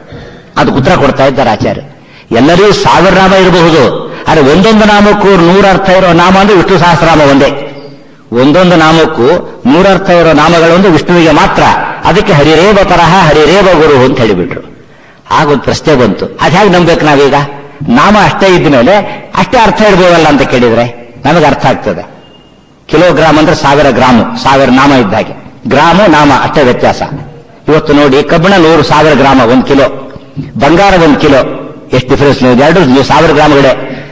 ಅದಕ್ಕೆ ಉತ್ತರ ಕೊಡ್ತಾ ಇದ್ದಾರೆ ಆಚಾರ್ಯ ಎಲ್ಲರಿಗೂ ಸಾವಿರ ನಾಮ ಇರಬಹುದು ಆದರೆ ಒಂದೊಂದು ನಾಮಕ್ಕೂ ನೂರರ್ಥ ಇರೋ ನಾಮ ಅಂದ್ರೆ ವಿಷ್ಣು ಸಹಸ್ರನಾಮ ಒಂದೇ ಒಂದೊಂದು ನಾಮಕ್ಕೂ ನೂರರ್ಥ ಇರೋ ನಾಮಗಳೊಂದು ವಿಷ್ಣುವಿಗೆ ಮಾತ್ರ ಅದಕ್ಕೆ ಹರಿರೇವ ತರಹ ಹರಿರೇವ ಗುರು ಅಂತ ಹೇಳಿಬಿಟ್ರು ಆಗ ಒಂದು ಪ್ರಶ್ನೆ ಬಂತು ಅದು ಹೇಗೆ ನಂಬೇಕು ನಾವೀಗ ನಾಮ ಅಷ್ಟೇ ಇದ್ದ ಮೇಲೆ ಅಷ್ಟೇ ಅರ್ಥ ಇರ್ಬೋದಲ್ಲ ಅಂತ ಕೇಳಿದ್ರೆ ನಮಗೆ ಅರ್ಥ ಆಗ್ತದೆ ಕಿಲೋಗ್ರಾಮ್ ಅಂದ್ರೆ ಸಾವಿರ ಗ್ರಾಮು ಸಾವಿರ ನಾಮ ಇದ್ದ ಹಾಗೆ ಗ್ರಾಮು ನಾಮ ಅಷ್ಟೇ ವ್ಯತ್ಯಾಸ ಇವತ್ತು ನೋಡಿ ಕಬ್ಬಿಣ ನೂರು ಸಾವಿರ ಗ್ರಾಮ ಒಂದು ಕಿಲೋ ಬಂಗಾರ ಒಂದು ಕಿಲೋ ಎಷ್ಟು ಡಿಫರೆನ್ಸ್ ನೀವು ಎರಡು ನೀವು ಸಾವಿರ ಗ್ರಾಮಗಳೇ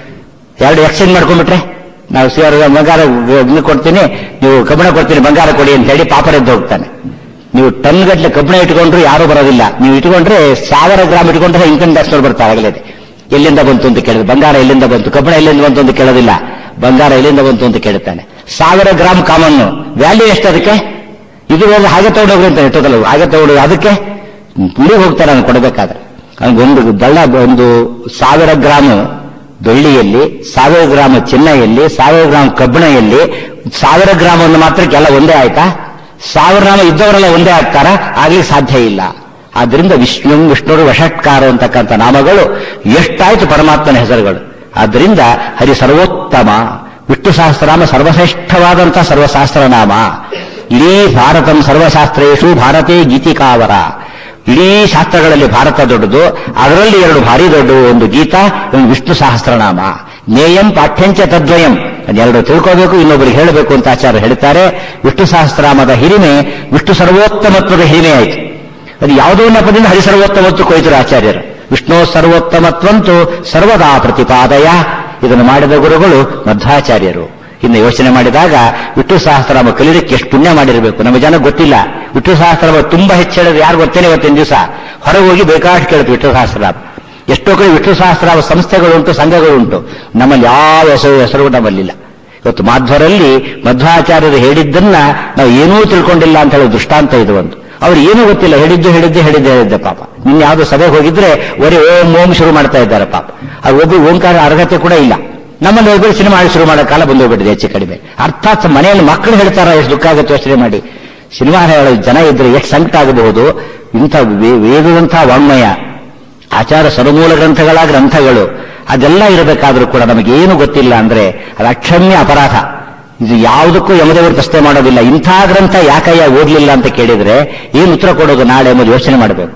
ಎರಡು ಎಕ್ಸ್ಚೇಂಜ್ ಮಾಡ್ಕೊಂಡ್ಬಿಟ್ರೆ ನಾವು ಸಾವಿರ ಬಂಗಾರ ಇದು ಕೊಡ್ತೀನಿ ನೀವು ಕಬ್ಬಿಣ ಕೊಡ್ತೀನಿ ಬಂಗಾರ ಕೊಡಿ ಅಂತ ಹೇಳಿ ಪಾಪರ ಎದ್ದು ಹೋಗ್ತಾನೆ ನೀವು ಟನ್ ಗಟ್ಟಲೆ ಕಬ್ಬಿಣ ಇಟ್ಕೊಂಡ್ರು ಯಾರೂ ಬರೋದಿಲ್ಲ ನೀವು ಇಟ್ಕೊಂಡ್ರೆ ಸಾವಿರ ಗ್ರಾಮ್ ಇಟ್ಕೊಂಡ್ರೆ ಇನ್ಕಮ್ ಟ್ಯಾಕ್ಸ್ ಬರ್ತಾರೆ ಆಗಲೇ ಎಲ್ಲಿಂದ ಬಂತು ಅಂತ ಕೇಳಿದ್ರೆ ಬಂಗಾರ ಎಲ್ಲಿಂದ ಬಂತು ಕಬ್ಬಿಣ ಎಲ್ಲಿಂದ ಬಂತು ಅಂತ ಕೇಳೋದಿಲ್ಲ ಬಂಗಾರ ಎಲ್ಲಿಂದ ಬಂತು ಅಂತ ಕೇಳುತ್ತಾನೆ ಸಾವಿರ ಗ್ರಾಮ್ ಕಾಮನ್ನು ವ್ಯಾಲ್ಯೂ ಎಷ್ಟು ಅದಕ್ಕೆ ಇದು ಹೋಗಿ ಹಾಗೆ ತಗೊಂಡೋಗ್ರಿ ಅಂತ ಇಟ್ಟೋದಲ್ಲ ಹಾಗೆ ತಗೊಂಡು ಅದಕ್ಕೆ ಇಳಿಗೆ ಹೋಗ್ತಾರೆ ನಾನು ಕೊಡಬೇಕಾದ್ರೆ ಒಂದು ದಳ್ಳ ಒಂದು ಸಾವಿರ ಗ್ರಾಮು ಬೆಳ್ಳಿಯಲ್ಲಿ ಸಾವಿರ ಗ್ರಾಮ ಚಿನ್ನಯಲ್ಲಿ ಸಾವಿರ ಗ್ರಾಮ್ ಕಬ್ಬಿಣದಲ್ಲಿ ಸಾವಿರ ಗ್ರಾಮವನ್ನು ಮಾತ್ರಕ್ಕೆಲ್ಲ ಒಂದೇ ಆಯ್ತಾ ಸಾವಿರ ನಾಮ ಇದ್ದವರೆಲ್ಲ ಒಂದೇ ಆಗ್ತಾರ ಆಗ್ಲಿಕ್ಕೆ ಸಾಧ್ಯ ಇಲ್ಲ ಆದ್ರಿಂದ ವಿಷ್ಣು ವಿಷ್ಣುರು ವಷಟ್ಕಾರ ಅಂತಕ್ಕಂಥ ನಾಮಗಳು ಎಷ್ಟಾಯ್ತು ಪರಮಾತ್ಮನ ಹೆಸರುಗಳು ಆದ್ರಿಂದ ಹರಿ ಸರ್ವೋತ್ತಮ ವಿಷ್ಣು ಸಹಸ್ರನಾಮ ಸರ್ವಶ್ರೇಷ್ಠವಾದಂತಹ ಸರ್ವಶಾಸ್ತ್ರನಾಮ ಇಡೀ ಭಾರತಂ ಸರ್ವಶಾಸ್ತ್ರೇಶು ಭಾರತೇ ಗೀತಿಕಾವರ ಇಡೀ ಶಾಸ್ತ್ರಗಳಲ್ಲಿ ಭಾರತ ದೊಡ್ಡದು ಅದರಲ್ಲಿ ಎರಡು ಭಾರಿ ದೊಡ್ಡವು ಒಂದು ಗೀತಾ ಒಂದು ವಿಷ್ಣು ಸಹಸ್ರನಾಮ ನೇಯಂ ಪಾಠ್ಯಂಚ ತದ್ವಯಂ ಅದೆರಡು ತಿಳ್ಕೋಬೇಕು ಇನ್ನೊಬ್ಬರಿಗೆ ಹೇಳಬೇಕು ಅಂತ ಆಚಾರ್ಯ ಹೇಳ್ತಾರೆ ವಿಷ್ಣು ಸಹಸ್ರನಾಮದ ಹಿರಿಮೆ ವಿಷ್ಣು ಸರ್ವೋತ್ತಮತ್ವದ ಹಿರಿಮೆ ಆಯಿತು ಅದು ಯಾವುದೋ ನೆಪದಿಂದ ಹರಿಸರ್ವೋತ್ತಮತ್ವಕ್ಕೆ ಹೋಯ್ತರು ಆಚಾರ್ಯರು ವಿಷ್ಣು ಸರ್ವೋತ್ತಮತ್ವಂತೂ ಸರ್ವದಾ ಪ್ರತಿಪಾದಯ ಇದನ್ನು ಮಾಡಿದ ಗುರುಗಳು ಮಧ್ವಾಚಾರ್ಯರು ಇನ್ನು ಯೋಚನೆ ಮಾಡಿದಾಗ ವಿಷ್ಣು ಸಹಸ್ರನಾಮ ಕಲಿಯಲಿಕ್ಕೆ ಎಷ್ಟು ಪುಣ್ಯ ಮಾಡಿರಬೇಕು ನಮ್ಮ ಜನ ಗೊತ್ತಿಲ್ಲ ವಿಷ್ಣು ಸಹಸ್ರನಾಮ ತುಂಬಾ ಹೆಚ್ಚು ಹೇಳೋದು ಯಾರು ಗೊತ್ತೇನೆ ಇವತ್ತಿನ ದಿವಸ ಹೊರಗೆ ಹೋಗಿ ಬೇಕಾಷ್ಟು ಕೇಳುತ್ತೆ ವಿಷ್ಣು ಸಹಸ್ರನಾಮ ಎಷ್ಟೋ ಕಡೆ ವಿಷ್ಣು ಸಹಸ್ರನಾಮ ಸಂಸ್ಥೆಗಳುಂಟು ಸಂಘಗಳುಂಟು ನಮ್ಮಲ್ಲಿ ಯಾವ ಹೆಸರು ಹೆಸರು ನಮ್ಮಲ್ಲಿಲ್ಲ ಇವತ್ತು ಮಾಧ್ವರಲ್ಲಿ ಮಧ್ವಾಚಾರ್ಯರು ಹೇಳಿದ್ದನ್ನ ನಾವು ಏನೂ ತಿಳ್ಕೊಂಡಿಲ್ಲ ಅಂತ ಹೇಳೋ ದೃಷ್ಟಾಂತ ಇದು ಒಂದು ಅವ್ರು ಏನೂ ಗೊತ್ತಿಲ್ಲ ಹೇಳಿದ್ದು ಹೇಳಿದ್ದೆ ಹೇಳಿದ್ದೆ ಹೇಳಿದ್ದೆ ಪಾಪ ನಿನ್ನ ಯಾವ್ದು ಸಭೆಗೆ ಹೋಗಿದ್ರೆ ಬರೀ ಓಂ ಓಂ ಶುರು ಮಾಡ್ತಾ ಇದ್ದಾರೆ ಪಾಪ ಅದು ಒಬ್ಬರು ಓಂಕಾರ ಅರ್ಹತೆ ಕೂಡ ಇಲ್ಲ ನಮ್ಮಲ್ಲಿ ಒಬ್ಬರು ಸಿನಿಮಾ ಹಾಡು ಶುರು ಮಾಡೋ ಕಾಲ ಬಂದು ಹೋಗ್ಬಿಟ್ಟಿದೆ ಹೆಚ್ಚು ಕಡಿಮೆ ಅರ್ಥಾತ್ ಮನೆಯಲ್ಲಿ ಮಕ್ಕಳು ಹೇಳ್ತಾರ ಎಷ್ಟು ದುಃಖ ಆಗುತ್ತೆ ಯೋಚನೆ ಮಾಡಿ ಸಿನಿಮಾ ಹೇಳೋ ಜನ ಇದ್ರೆ ಎಷ್ಟು ಸಂಕಟ ಆಗಬಹುದು ಇಂಥ ವೇ- ವೇದದಂತಹ ವಾಂಗ್ಮಯ ಆಚಾರ ಸರಮೂಲ ಗ್ರಂಥಗಳ ಗ್ರಂಥಗಳು ಅದೆಲ್ಲ ಇರಬೇಕಾದ್ರೂ ಕೂಡ ನಮಗೇನು ಗೊತ್ತಿಲ್ಲ ಅಂದ್ರೆ ಅದು ಅಕ್ಷಮ್ಯ ಅಪರಾಧ ಇದು ಯಾವುದಕ್ಕೂ ಯಮದೇವರು ಪ್ರಶ್ನೆ ಮಾಡೋದಿಲ್ಲ ಇಂಥ ಗ್ರಂಥ ಯಾಕಯ್ಯ ಓದ್ಲಿಲ್ಲ ಅಂತ ಕೇಳಿದ್ರೆ ಏನು ಉತ್ತರ ಕೊಡೋದು ನಾಳೆ ಎಂಬುದು ಯೋಚನೆ ಮಾಡಬೇಕು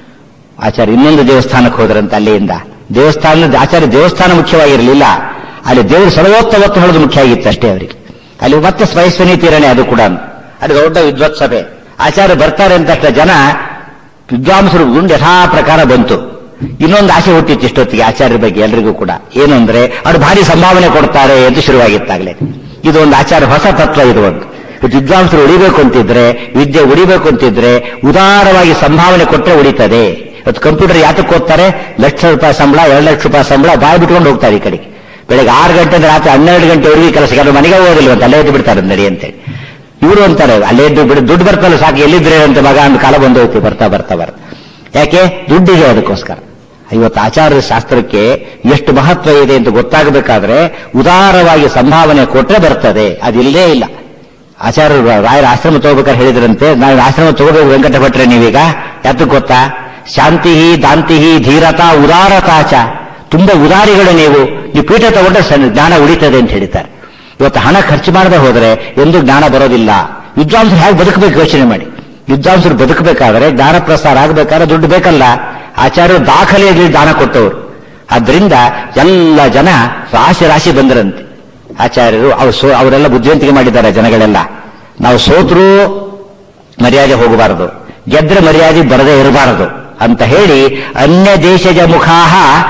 ಆಚಾರ್ಯ ಇನ್ನೊಂದು ದೇವಸ್ಥಾನಕ್ಕೆ ಹೋದ್ರಂತ ಅಲ್ಲಿಂದ ದೇವಸ್ಥಾನದ ಆಚಾರ್ಯ ದೇವಸ್ಥಾನ ಮುಖ್ಯವಾಗಿರಲಿಲ್ಲ ಅಲ್ಲಿ ದೇವರು ಸರ್ವೋತ್ತಮತ್ವ ಹೇಳೋದು ಮುಖ್ಯ ಆಗಿತ್ತು ಅಷ್ಟೇ ಅವರಿಗೆ ಅಲ್ಲಿ ಮತ್ತೆ ಸ್ವಯಸ್ವನಿ ತೀರಣೆ ಅದು ಕೂಡ ಅದು ದೊಡ್ಡ ವಿದ್ವತ್ ಸಭೆ ಆಚಾರ್ಯ ಬರ್ತಾರೆ ಅಂತ ಅಷ್ಟ ಜನ ವಿದ್ವಾಂಸರು ಗುಂಡು ಯಥಾ ಪ್ರಕಾರ ಬಂತು ಇನ್ನೊಂದು ಆಸೆ ಹುಟ್ಟಿತ್ತು ಇಷ್ಟೊತ್ತಿಗೆ ಆಚಾರ್ಯ ಬಗ್ಗೆ ಎಲ್ರಿಗೂ ಕೂಡ ಏನು ಅಂದ್ರೆ ಅವ್ರು ಭಾರಿ ಸಂಭಾವನೆ ಕೊಡ್ತಾರೆ ಎಂದು ಶುರುವಾಗಿತ್ತಾಗಲೇ ಇದು ಒಂದು ಆಚಾರ ಹೊಸ ತತ್ವ ಇದು ಒಂದು ಇವತ್ತು ವಿದ್ವಾಂಸರು ಉಳಿಬೇಕು ಅಂತಿದ್ರೆ ವಿದ್ಯೆ ಉಳಿಬೇಕು ಅಂತಿದ್ರೆ ಉದಾರವಾಗಿ ಸಂಭಾವನೆ ಕೊಟ್ಟರೆ ಉಳಿತದೆ ಇವತ್ತು ಕಂಪ್ಯೂಟರ್ ಯಾತಕ್ಕೆ ಓದ್ತಾರೆ ಲಕ್ಷ ರೂಪಾಯಿ ಸಂಬಳ ಎರಡು ಲಕ್ಷ ರೂಪಾಯಿ ಸಂಬಳ ಬಾಯಿ ಬಿಟ್ಕೊಂಡು ಹೋಗ್ತಾರೆ ಈ ಕಡೆಗೆ ಬೆಳಗ್ಗೆ ಆರು ಗಂಟೆ ರಾತ್ರಿ ಹನ್ನೆರಡು ಗಂಟೆವರೆಗೆ ಕೆಲಸಕ್ಕೆ ಅದು ಮನೆಗೆ ಹೋಗೋದಿಲ್ಲ ಅಂತ ಅಲ್ಲೇ ಎದ್ದು ಬಿಡ್ತಾರೆ ನಡಿ ಅಂತೇಳಿ ಇವರು ಅಂತಾರೆ ಅಲ್ಲೇ ಎದ್ದು ಬಿಡು ದುಡ್ಡು ಬರ್ತಲ್ಲ ಸಾಕು ಎಲ್ಲಿದ್ರೆ ಅಂತ ಮಗ ಅಂತ ಕಾಲ ಬಂದು ಹೋಗ್ತೀವಿ ಬರ್ತಾ ಬರ್ತಾ ಬರ್ತಾ ಯಾಕೆ ದುಡ್ಡಿಗೆ ಅದಕ್ಕೋಸ್ಕರ ಇವತ್ತು ಆಚಾರ್ಯ ಶಾಸ್ತ್ರಕ್ಕೆ ಎಷ್ಟು ಮಹತ್ವ ಇದೆ ಅಂತ ಗೊತ್ತಾಗಬೇಕಾದ್ರೆ ಉದಾರವಾಗಿ ಸಂಭಾವನೆ ಕೊಟ್ರೆ ಬರ್ತದೆ ಅದಿಲ್ಲೇ ಇಲ್ಲ ಆಚಾರ್ಯರು ರಾಯರ ಆಶ್ರಮ ತಗೋಬೇಕಾದ್ರೆ ಹೇಳಿದ್ರಂತೆ ನಾನು ಆಶ್ರಮ ತಗೋಬೇಕು ವೆಂಕಟ ಭಟ್ರೆ ನೀವೀಗ ಯಾತಕ್ಕೆ ಗೊತ್ತಾ ಶಾಂತಿ ದಾಂತಿ ಧೀರತಾ ಉದಾರತಾಚ ತುಂಬಾ ಉದಾರಿಗಳು ನೀವು ನೀವು ಪೀಠ ತಗೊಂಡ್ರೆ ಸಣ್ಣ ಜ್ಞಾನ ಉಳಿತದೆ ಅಂತ ಹೇಳ್ತಾರೆ ಇವತ್ತು ಹಣ ಖರ್ಚು ಮಾಡದೆ ಹೋದರೆ ಎಂದೂ ಜ್ಞಾನ ಬರೋದಿಲ್ಲ ವಿದ್ವಾಂಸರು ಹೇಗೆ ಬದುಕಬೇಕು ಯೋಚನೆ ಮಾಡಿ ವಿದ್ವಾಂಸರು ಬದುಕಬೇಕಾದ್ರೆ ಜ್ಞಾನ ಪ್ರಸಾರ ಆಗಬೇಕಾದ್ರೆ ದುಡ್ಡು ಬೇಕಲ್ಲ ಆಚಾರ್ಯರು ದಾಖಲೆಯಲ್ಲಿ ದಾನ ಕೊಟ್ಟವರು ಆದ್ರಿಂದ ಎಲ್ಲ ಜನ ರಾಶಿ ರಾಶಿ ಬಂದರಂತೆ ಆಚಾರ್ಯರು ಅವ್ರು ಸೋ ಅವರೆಲ್ಲ ಬುದ್ಧಿವಂತಿಕೆ ಮಾಡಿದ್ದಾರೆ ಜನಗಳೆಲ್ಲ ನಾವು ಸೋತ್ರೂ ಮರ್ಯಾದೆ ಹೋಗಬಾರದು ಗೆದ್ರೆ ಮರ್ಯಾದೆ ಬರದೇ ಇರಬಾರದು ಅಂತ ಹೇಳಿ ಅನ್ಯ ದೇಶಜ ಮುಖಾಹ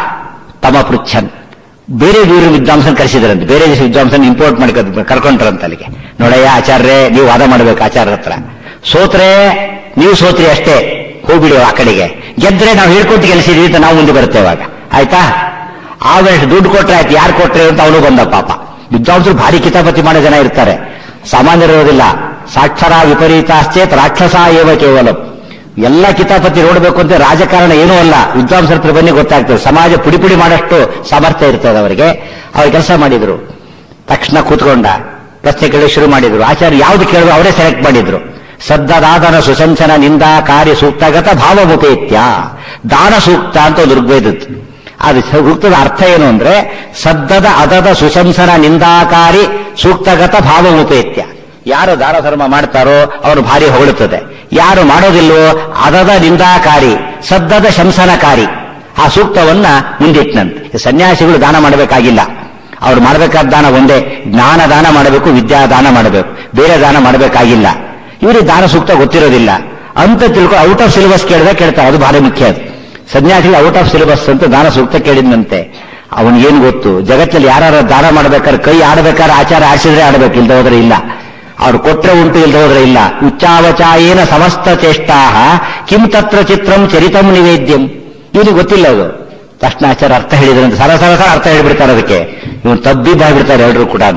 ತಮ ಪೃಚ್ಛನ್ ಬೇರೆ ದೂರ ವಿದ್ವಾಂಸನ ಕರೆಸಿದ್ರಂತೆ ಬೇರೆ ದೇಶ ವಿದ್ವಾಂಸನ ಇಂಪೋರ್ಟ್ ಮಾಡಿ ಕರ್- ಕರ್ಕೊಂಡ್ರಂತ ಅಲ್ಲಿಗೆ ನೋಡಯ್ಯ ಆಚಾರ್ಯರೇ ನೀವು ವಾದ ಮಾಡಬೇಕು ಆಚಾರ್ಯರ ಹತ್ರ ಸೋತ್ರೆ ನೀವು ಸೋತ್ರಿ ಅಷ್ಟೇ ಹೋಗ್ಬಿಡಿ ಆ ಕಡೆಗೆ ಗೆದ್ರೆ ನಾವು ಹೇಳ್ಕೊಟ್ಟು ಕೆಲಸಿದ್ವಿ ಅಂತ ನಾವು ಮುಂದೆ ಬರ್ತೇವೆ ಆಗ ಆಯ್ತಾ ಆಮೇಲೆ ದುಡ್ಡು ಕೊಟ್ರೆ ಆಯ್ತು ಯಾರು ಕೊಟ್ರೆ ಅಂತ ಅವನು ಬಂದ ಪಾಪ ವಿದ್ವಾಂಸರು ಭಾರಿ ಕಿತಾಪತಿ ಮಾಡೋ ಜನ ಇರ್ತಾರೆ ಸಾಮಾನ್ಯರಿರೋದಿಲ್ಲ ಸಾಕ್ಷರ ವಿಪರೀತಾಶ್ಚೇತ್ ರಾಕ್ಷಸ ಏವ ಕೇವಲ ಎಲ್ಲ ಕಿತಾಪತಿ ನೋಡಬೇಕು ಅಂತ ರಾಜಕಾರಣ ಏನೂ ಅಲ್ಲ ವಿದ್ವಾಂಸರ ಹತ್ರ ಬನ್ನಿ ಗೊತ್ತಾಗ್ತದೆ ಸಮಾಜ ಪುಡಿ ಪುಡಿ ಮಾಡಷ್ಟು ಸಾಮರ್ಥ್ಯ ಇರ್ತದೆ ಅವರಿಗೆ ಅವ್ರು ಕೆಲಸ ಮಾಡಿದ್ರು ತಕ್ಷಣ ಕೂತ್ಕೊಂಡ ಪ್ರಶ್ನೆ ಕೇಳಿ ಶುರು ಮಾಡಿದ್ರು ಆಚಾರ್ಯ ಯಾವ್ದು ಕೇಳಿದ್ರು ಅವರೇ ಸೆಲೆಕ್ಟ್ ಮಾಡಿದ್ರು ಸದ್ದದಾದನ ಸುಸಂಚನ ನಿಂದಾ ಕಾರ್ಯ ಸೂಕ್ತಗತ ಭಾವಮುಪೇತ್ಯ ದಾನ ಸೂಕ್ತ ಅಂತ ಒಂದು ಋಗ್ವೇದದ್ದು ಅದು ಸೂಕ್ತದ ಅರ್ಥ ಏನು ಅಂದ್ರೆ ಸದ್ದದ ಅದದ ಸುಸಂಸನ ನಿಂದಾಕಾರಿ ಸೂಕ್ತಗತ ಭಾವಮುಪೇತ್ಯ ಯಾರು ದಾನ ಧರ್ಮ ಮಾಡ್ತಾರೋ ಅವರು ಭಾರಿ ಹೊಗಳುತ್ತದೆ ಯಾರು ಮಾಡೋದಿಲ್ವೋ ಅದದ ನಿಂದಾಕಾರಿ ಸದ್ದದ ಶಂಸನಕಾರಿ ಆ ಸೂಕ್ತವನ್ನ ಮುಂದಿಟ್ಟನಂತೆ ಸನ್ಯಾಸಿಗಳು ದಾನ ಮಾಡಬೇಕಾಗಿಲ್ಲ ಅವ್ರು ಮಾಡಬೇಕಾದ ದಾನ ಒಂದೇ ಜ್ಞಾನ ದಾನ ಮಾಡಬೇಕು ವಿದ್ಯಾ ದಾನ ಮಾಡಬೇಕು ಬೇರೆ ದಾನ ಮಾಡಬೇಕಾಗಿಲ್ಲ ಇವರಿಗೆ ದಾನ ಸೂಕ್ತ ಗೊತ್ತಿರೋದಿಲ್ಲ ಅಂತ ತಿಳ್ಕೊ ಔಟ್ ಆಫ್ ಸಿಲೆಬಸ್ ಕೇಳಿದ್ರೆ ಕೇಳ್ತಾರೆ ಅದು ಭಾರಿ ಮುಖ್ಯ ಅದು ಸನ್ಯಾಸಿಗಳು ಔಟ್ ಆಫ್ ಸಿಲೆಬಸ್ ಅಂತ ದಾನ ಸೂಕ್ತ ಕೇಳಿದಂತೆ ಅವನಿಗೇನು ಗೊತ್ತು ಜಗತ್ತಲ್ಲಿ ಯಾರು ದಾನ ಮಾಡ್ಬೇಕಾದ್ರೆ ಕೈ ಆಡಬೇಕಾದ್ರೆ ಆಚಾರ ಆಡಿಸಿದ್ರೆ ಆಡಬೇಕು ಇಲ್ದ ಹೋದ್ರೆ ಇಲ್ಲ ಅವ್ರು ಕೊಟ್ರೆ ಉಂಟು ಇಲ್ದ ಹೋದ್ರೆ ಇಲ್ಲ ಉಚ್ಚಾವಚಾಯೇನ ಸಮಸ್ತ ಚೇಷ್ಟಾ ಕಿಂ ತತ್ರ ಚಿತ್ರಂ ಚರಿತಂ ನಿವೇದ್ಯಂ ಇವನಿಗೆ ಗೊತ್ತಿಲ್ಲ ಅದು ತಕ್ಷಣ ಆಚಾರ ಅರ್ಥ ಹೇಳಿದ್ರಂತೆ ಸರ ಸರ ಸರ ಅರ್ಥ ಹೇಳ್ಬಿಡ್ತಾರೆ ಅದಕ್ಕೆ ಇವನು ತಬ್ಬಿ ಬಾಯ್ಬಿಡ್ತಾರೆ ಎಲ್ಲರೂ ಕೂಡ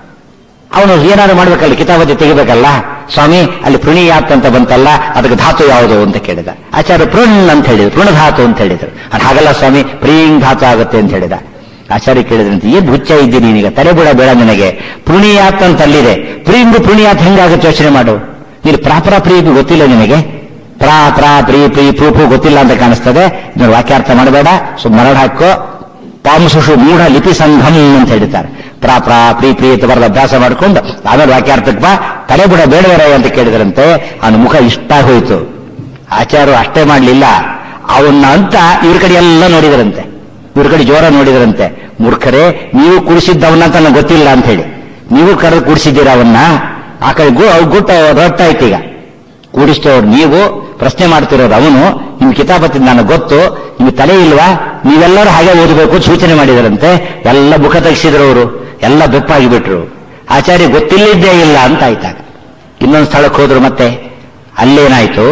ಅವನು ಏನಾದ್ರು ಮಾಡ್ಬೇಕಲ್ಲ ಕಿತಾಬತಿ ತೆಗಿಬೇಕಲ್ಲ ಸ್ವಾಮಿ ಅಲ್ಲಿ ಪೃಣಿಯಾತ್ ಅಂತ ಬಂತಲ್ಲ ಅದಕ್ಕೆ ಧಾತು ಯಾವುದು ಅಂತ ಕೇಳಿದ ಆಚಾರ್ಯ ಪೃಣ್ ಅಂತ ಹೇಳಿದ್ರು ಪೃಣಧಾತು ಅಂತ ಹೇಳಿದ್ರು ಅದು ಹಾಗಲ್ಲ ಸ್ವಾಮಿ ಪ್ರೀಂಗ್ ಧಾತು ಆಗುತ್ತೆ ಅಂತ ಹೇಳಿದ ಆಚಾರ್ಯ ಕೇಳಿದ್ರಂತೆ ಏನ್ ಹುಚ್ಚ ಇದ್ದೀನಿ ನೀನೀಗ ತಲೆಬುಡ ಬೇಡ ನಿನಗೆ ಪೃಣಿಯಾತ್ ಅಂತ ಅಲ್ಲಿದೆ ಪ್ರೀಂಗು ಪೃಣಿಯಾತ್ ಹೆಂಗಾಗುತ್ತೆ ಯೋಚನೆ ಮಾಡು ನೀನು ಪ್ರಾಪರ ಪ್ರೀತಿ ಗೊತ್ತಿಲ್ಲ ನಿನಗೆ ಪ್ರಾ ಪ್ರಾ ಪ್ರೀ ಪ್ರೀ ಪೂ ಪೂ ಗೊತ್ತಿಲ್ಲ ಅಂತ ಕಾಣಿಸ್ತದೆ ನೀವು ವಾಕ್ಯಾರ್ಥ ಮಾಡಬೇಡ ಸೊ ಮರಣ ಹಾಕೋ ಪಾಂಸುಷು ಮೂಢ ಲಿಪಿ ಸಂಘಂ ಅಂತ ಹೇಳ್ತಾರೆ ಪ್ರಾ ಪ್ರಾ ಪ್ರೀ ಪ್ರೀ ಅಂತ ಬರೆದ ಅಭ್ಯಾಸ ಮಾಡ್ಕೊಂಡು ಆಮೇಲೆ ವಾಕ್ಯಾರ್ಥಕ್ಕೆ ಬಾ ತಲೆ ಬಿಡ ಬೇಡವರ ಅಂತ ಕೇಳಿದ್ರಂತೆ ಅವನ ಮುಖ ಇಷ್ಟ ಹೋಯ್ತು ಆಚಾರ್ಯರು ಅಷ್ಟೇ ಮಾಡಲಿಲ್ಲ ಅವನ್ನ ಅಂತ ಇವ್ರ ಕಡೆ ಎಲ್ಲ ನೋಡಿದ್ರಂತೆ ಇವ್ರ ಕಡೆ ಜೋರ ನೋಡಿದ್ರಂತೆ ಮೂರ್ಖರೇ ನೀವು ಕುಡಿಸಿದ್ದವನ್ನ ಅಂತ ನನಗೆ ಗೊತ್ತಿಲ್ಲ ಅಂತ ಹೇಳಿ ನೀವು ಕರೆದು ಕೂಡಿಸಿದ್ದೀರಾ ಅವನ್ನ ಆ ಕಡೆ ಗು ಗುಟ್ಟ ರಟ್ಟಾಯ್ತು ಈಗ ಕೂಡಿಸ್ತವ್ರು ನೀವು ಪ್ರಶ್ನೆ ಮಾಡ್ತಿರೋದು ಅವನು ನಿಮ್ ಕಿತಾಬತ್ತಿ ನನಗೆ ಗೊತ್ತು ನಿಮ್ಗೆ ತಲೆ ಇಲ್ವಾ ನೀವೆಲ್ಲರೂ ಹಾಗೆ ಓದಬೇಕು ಸೂಚನೆ ಮಾಡಿದರಂತೆ ಎಲ್ಲ ಮುಖ ತೆಗೆಸಿದ್ರು ಅವರು ಎಲ್ಲ ಬೆಪ್ಪಾಗಿ ಬಿಟ್ರು ಆಚಾರ್ಯ ಗೊತ್ತಿಲ್ಲಿದ್ದೇ ಇಲ್ಲ ಅಂತ ಆಯ್ತಾಗ ಇನ್ನೊಂದು ಸ್ಥಳಕ್ಕೆ ಹೋದ್ರು ಮತ್ತೆ ಅಲ್ಲೇನಾಯ್ತು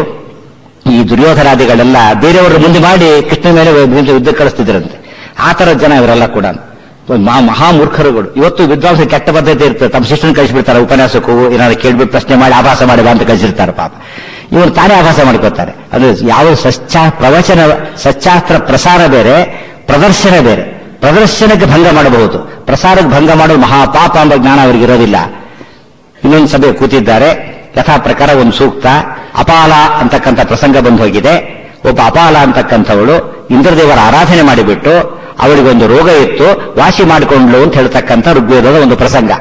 ಈ ದುರ್ಯೋಧನಾದಿಗಳೆಲ್ಲ ಬೇರೆಯವರು ಮುಂದೆ ಮಾಡಿ ಕೃಷ್ಣ ಮೇಲೆ ಯುದ್ಧ ಕಳಿಸ್ತಿದ್ರಂತೆ ಆ ಥರದ ಜನ ಇವರೆಲ್ಲ ಕೂಡ ಮಹಾಮೂರ್ಖರುಗಳು ಇವತ್ತು ವಿದ್ವಾಂಸ ಕೆಟ್ಟ ಪದ್ಧತಿ ಇರ್ತದೆ ತಮ್ಮ ಶಿಷ್ಟನ ಕಳಿಸ್ಬಿಡ್ತಾರೆ ಉಪನ್ಯಾಸಕ್ಕೂ ಏನಾದ್ರು ಕೇಳ್ಬಿಟ್ಟು ಪ್ರಶ್ನೆ ಮಾಡಿ ಆಭಾಸ ಮಾಡಿ ಬಾ ಅಂತ ಕಳಿಸಿರ್ತಾರೆ ಪಾಪ ಇವರು ತಾನೇ ಆಭಾಸ ಮಾಡ್ಕೋತಾರೆ ಅದು ಯಾವ ಸಚ್ಚಾ ಪ್ರವಚನ ಸಚ್ಚಾಸ್ತ್ರ ಪ್ರಸಾರ ಬೇರೆ ಪ್ರದರ್ಶನ ಬೇರೆ ಪ್ರದರ್ಶನಕ್ಕೆ ಭಂಗ ಮಾಡಬಹುದು ಪ್ರಸಾರಕ್ಕೆ ಭಂಗ ಮಾಡೋದು ಮಹಾಪಾಪ ಎಂಬ ಜ್ಞಾನ ಅವರಿಗೆ ಇರೋದಿಲ್ಲ ಇನ್ನೊಂದು ಸಭೆ ಕೂತಿದ್ದಾರೆ ಯಥಾ ಪ್ರಕಾರ ಒಂದು ಸೂಕ್ತ ಅಪಾಲ ಅಂತಕ್ಕಂಥ ಪ್ರಸಂಗ ಬಂದು ಹೋಗಿದೆ ಒಬ್ಬ ಅಪಾಲ ಅಂತಕ್ಕಂಥವಳು ಇಂದ್ರದೇವರ ಆರಾಧನೆ ಮಾಡಿಬಿಟ್ಟು ಅವಳಿಗೊಂದು ರೋಗ ಇತ್ತು ವಾಸಿ ಮಾಡಿಕೊಂಡ್ಲು ಅಂತ ಹೇಳ್ತಕ್ಕಂಥ ಋಗ್ವೇದದ ಒಂದು ಪ್ರಸಂಗ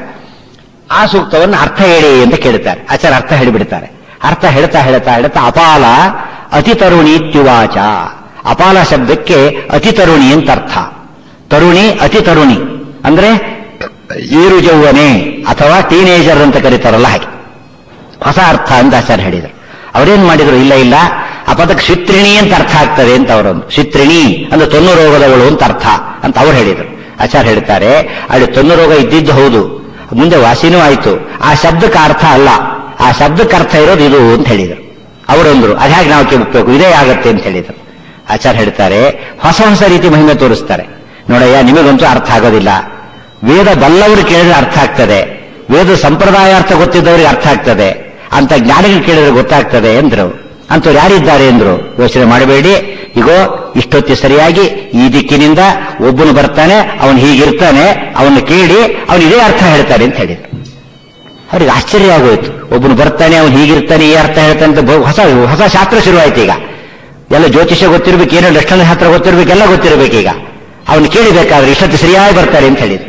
ಆ ಸೂಕ್ತವನ್ನು ಅರ್ಥ ಹೇಳಿ ಅಂತ ಕೇಳ್ತಾರೆ ಆಚಾರ ಅರ್ಥ ಹೇಳಿಬಿಡ್ತಾರೆ ಅರ್ಥ ಹೇಳ್ತಾ ಹೇಳ್ತಾ ಹೇಳ್ತಾ ಅಪಾಲ ಅತಿ ತರುಣಿ ಇತ್ಯುವಾಚ ಅಪಾಲ ಶಬ್ದಕ್ಕೆ ಅತಿ ತರುಣಿ ಅಂತ ಅರ್ಥ ತರುಣಿ ಅತಿ ತರುಣಿ ಅಂದ್ರೆ ಏರು ಜೌವನೆ ಅಥವಾ ಟೀನೇಜರ್ ಅಂತ ಕರೀತಾರಲ್ಲ ಹಾಗೆ ಹೊಸ ಅರ್ಥ ಅಂತ ಆಚಾರ್ಯ ಹೇಳಿದರು ಅವರೇನ್ ಮಾಡಿದ್ರು ಇಲ್ಲ ಇಲ್ಲ ಆ ಪದಕ್ಕೆ ಶಿತ್ರಿಣಿ ಅಂತ ಅರ್ಥ ಆಗ್ತದೆ ಅಂತ ಅವರೊಂದು ಶಿತ್ರಿಣಿ ಅಂದ್ರೆ ತೊನ್ನು ರೋಗದವಳು ಅಂತ ಅರ್ಥ ಅಂತ ಅವ್ರು ಹೇಳಿದರು ಆಚಾರ್ಯ ಹೇಳ್ತಾರೆ ಅಲ್ಲಿ ತೊನ್ನು ರೋಗ ಇದ್ದಿದ್ದು ಹೌದು ಮುಂದೆ ವಾಸಿನೂ ಆಯ್ತು ಆ ಶಬ್ದಕ್ಕೆ ಅರ್ಥ ಅಲ್ಲ ಆ ಶಬ್ದಕ್ಕೆ ಅರ್ಥ ಇರೋದು ಇದು ಅಂತ ಹೇಳಿದರು ಅವರೊಂದ್ರು ಅದು ಹೇಗೆ ನಾವು ಕೇಳಬೇಕು ಇದೇ ಆಗತ್ತೆ ಅಂತ ಹೇಳಿದರು ಆಚಾರ್ಯ ಹೇಳ್ತಾರೆ ಹೊಸ ಹೊಸ ರೀತಿ ಮಹಿಮೆ ತೋರಿಸ್ತಾರೆ ನೋಡಯ್ಯ ನಿಮಗಂತೂ ಅರ್ಥ ಆಗೋದಿಲ್ಲ ವೇದ ಬಲ್ಲವರು ಕೇಳಿದ್ರೆ ಅರ್ಥ ಆಗ್ತದೆ ವೇದ ಸಂಪ್ರದಾಯ ಅರ್ಥ ಗೊತ್ತಿದ್ದವರಿಗೆ ಅರ್ಥ ಆಗ್ತದೆ ಅಂತ ಜ್ಞಾನಿಗಳು ಕೇಳಿದ್ರೆ ಗೊತ್ತಾಗ್ತದೆ ಎಂದ್ರು ಅಂತವ್ರು ಯಾರಿದ್ದಾರೆ ಎಂದ್ರು ಯೋಚನೆ ಮಾಡಬೇಡಿ ಈಗೋ ಇಷ್ಟೊತ್ತಿ ಸರಿಯಾಗಿ ಈ ದಿಕ್ಕಿನಿಂದ ಒಬ್ಬನು ಬರ್ತಾನೆ ಅವನು ಹೀಗಿರ್ತಾನೆ ಅವನು ಕೇಳಿ ಅವನು ಇದೇ ಅರ್ಥ ಹೇಳ್ತಾರೆ ಅಂತ ಹೇಳಿದ್ರು ಅವ್ರಿಗೆ ಆಶ್ಚರ್ಯ ಆಗೋಯ್ತು ಒಬ್ಬನು ಬರ್ತಾನೆ ಅವನು ಹೀಗಿರ್ತಾನೆ ಈ ಅರ್ಥ ಹೇಳ್ತಾನೆ ಅಂತ ಬಹು- ಹೊಸ ಹೊಸ ಶಾಸ್ತ್ರ ಶುರುವಾಯ್ತು ಈಗ ಎಲ್ಲ ಜ್ಯೋತಿಷ್ಯ ಗೊತ್ತಿರ್ಬೇಕು ಏನೋ ಲಕ್ಷಣ ಶಾಸ್ತ್ರ ಗೊತ್ತಿರ್ಬೇಕು ಎಲ್ಲ ಗೊತ್ತಿರ್ಬೇಕು ಈಗ ಅವನು ಕೇಳಿಬೇಕಾದ್ರೆ ಇಷ್ಟೊತ್ತು ಸರಿಯಾಗಿ ಬರ್ತಾರೆ ಅಂತ ಹೇಳಿದ್ರು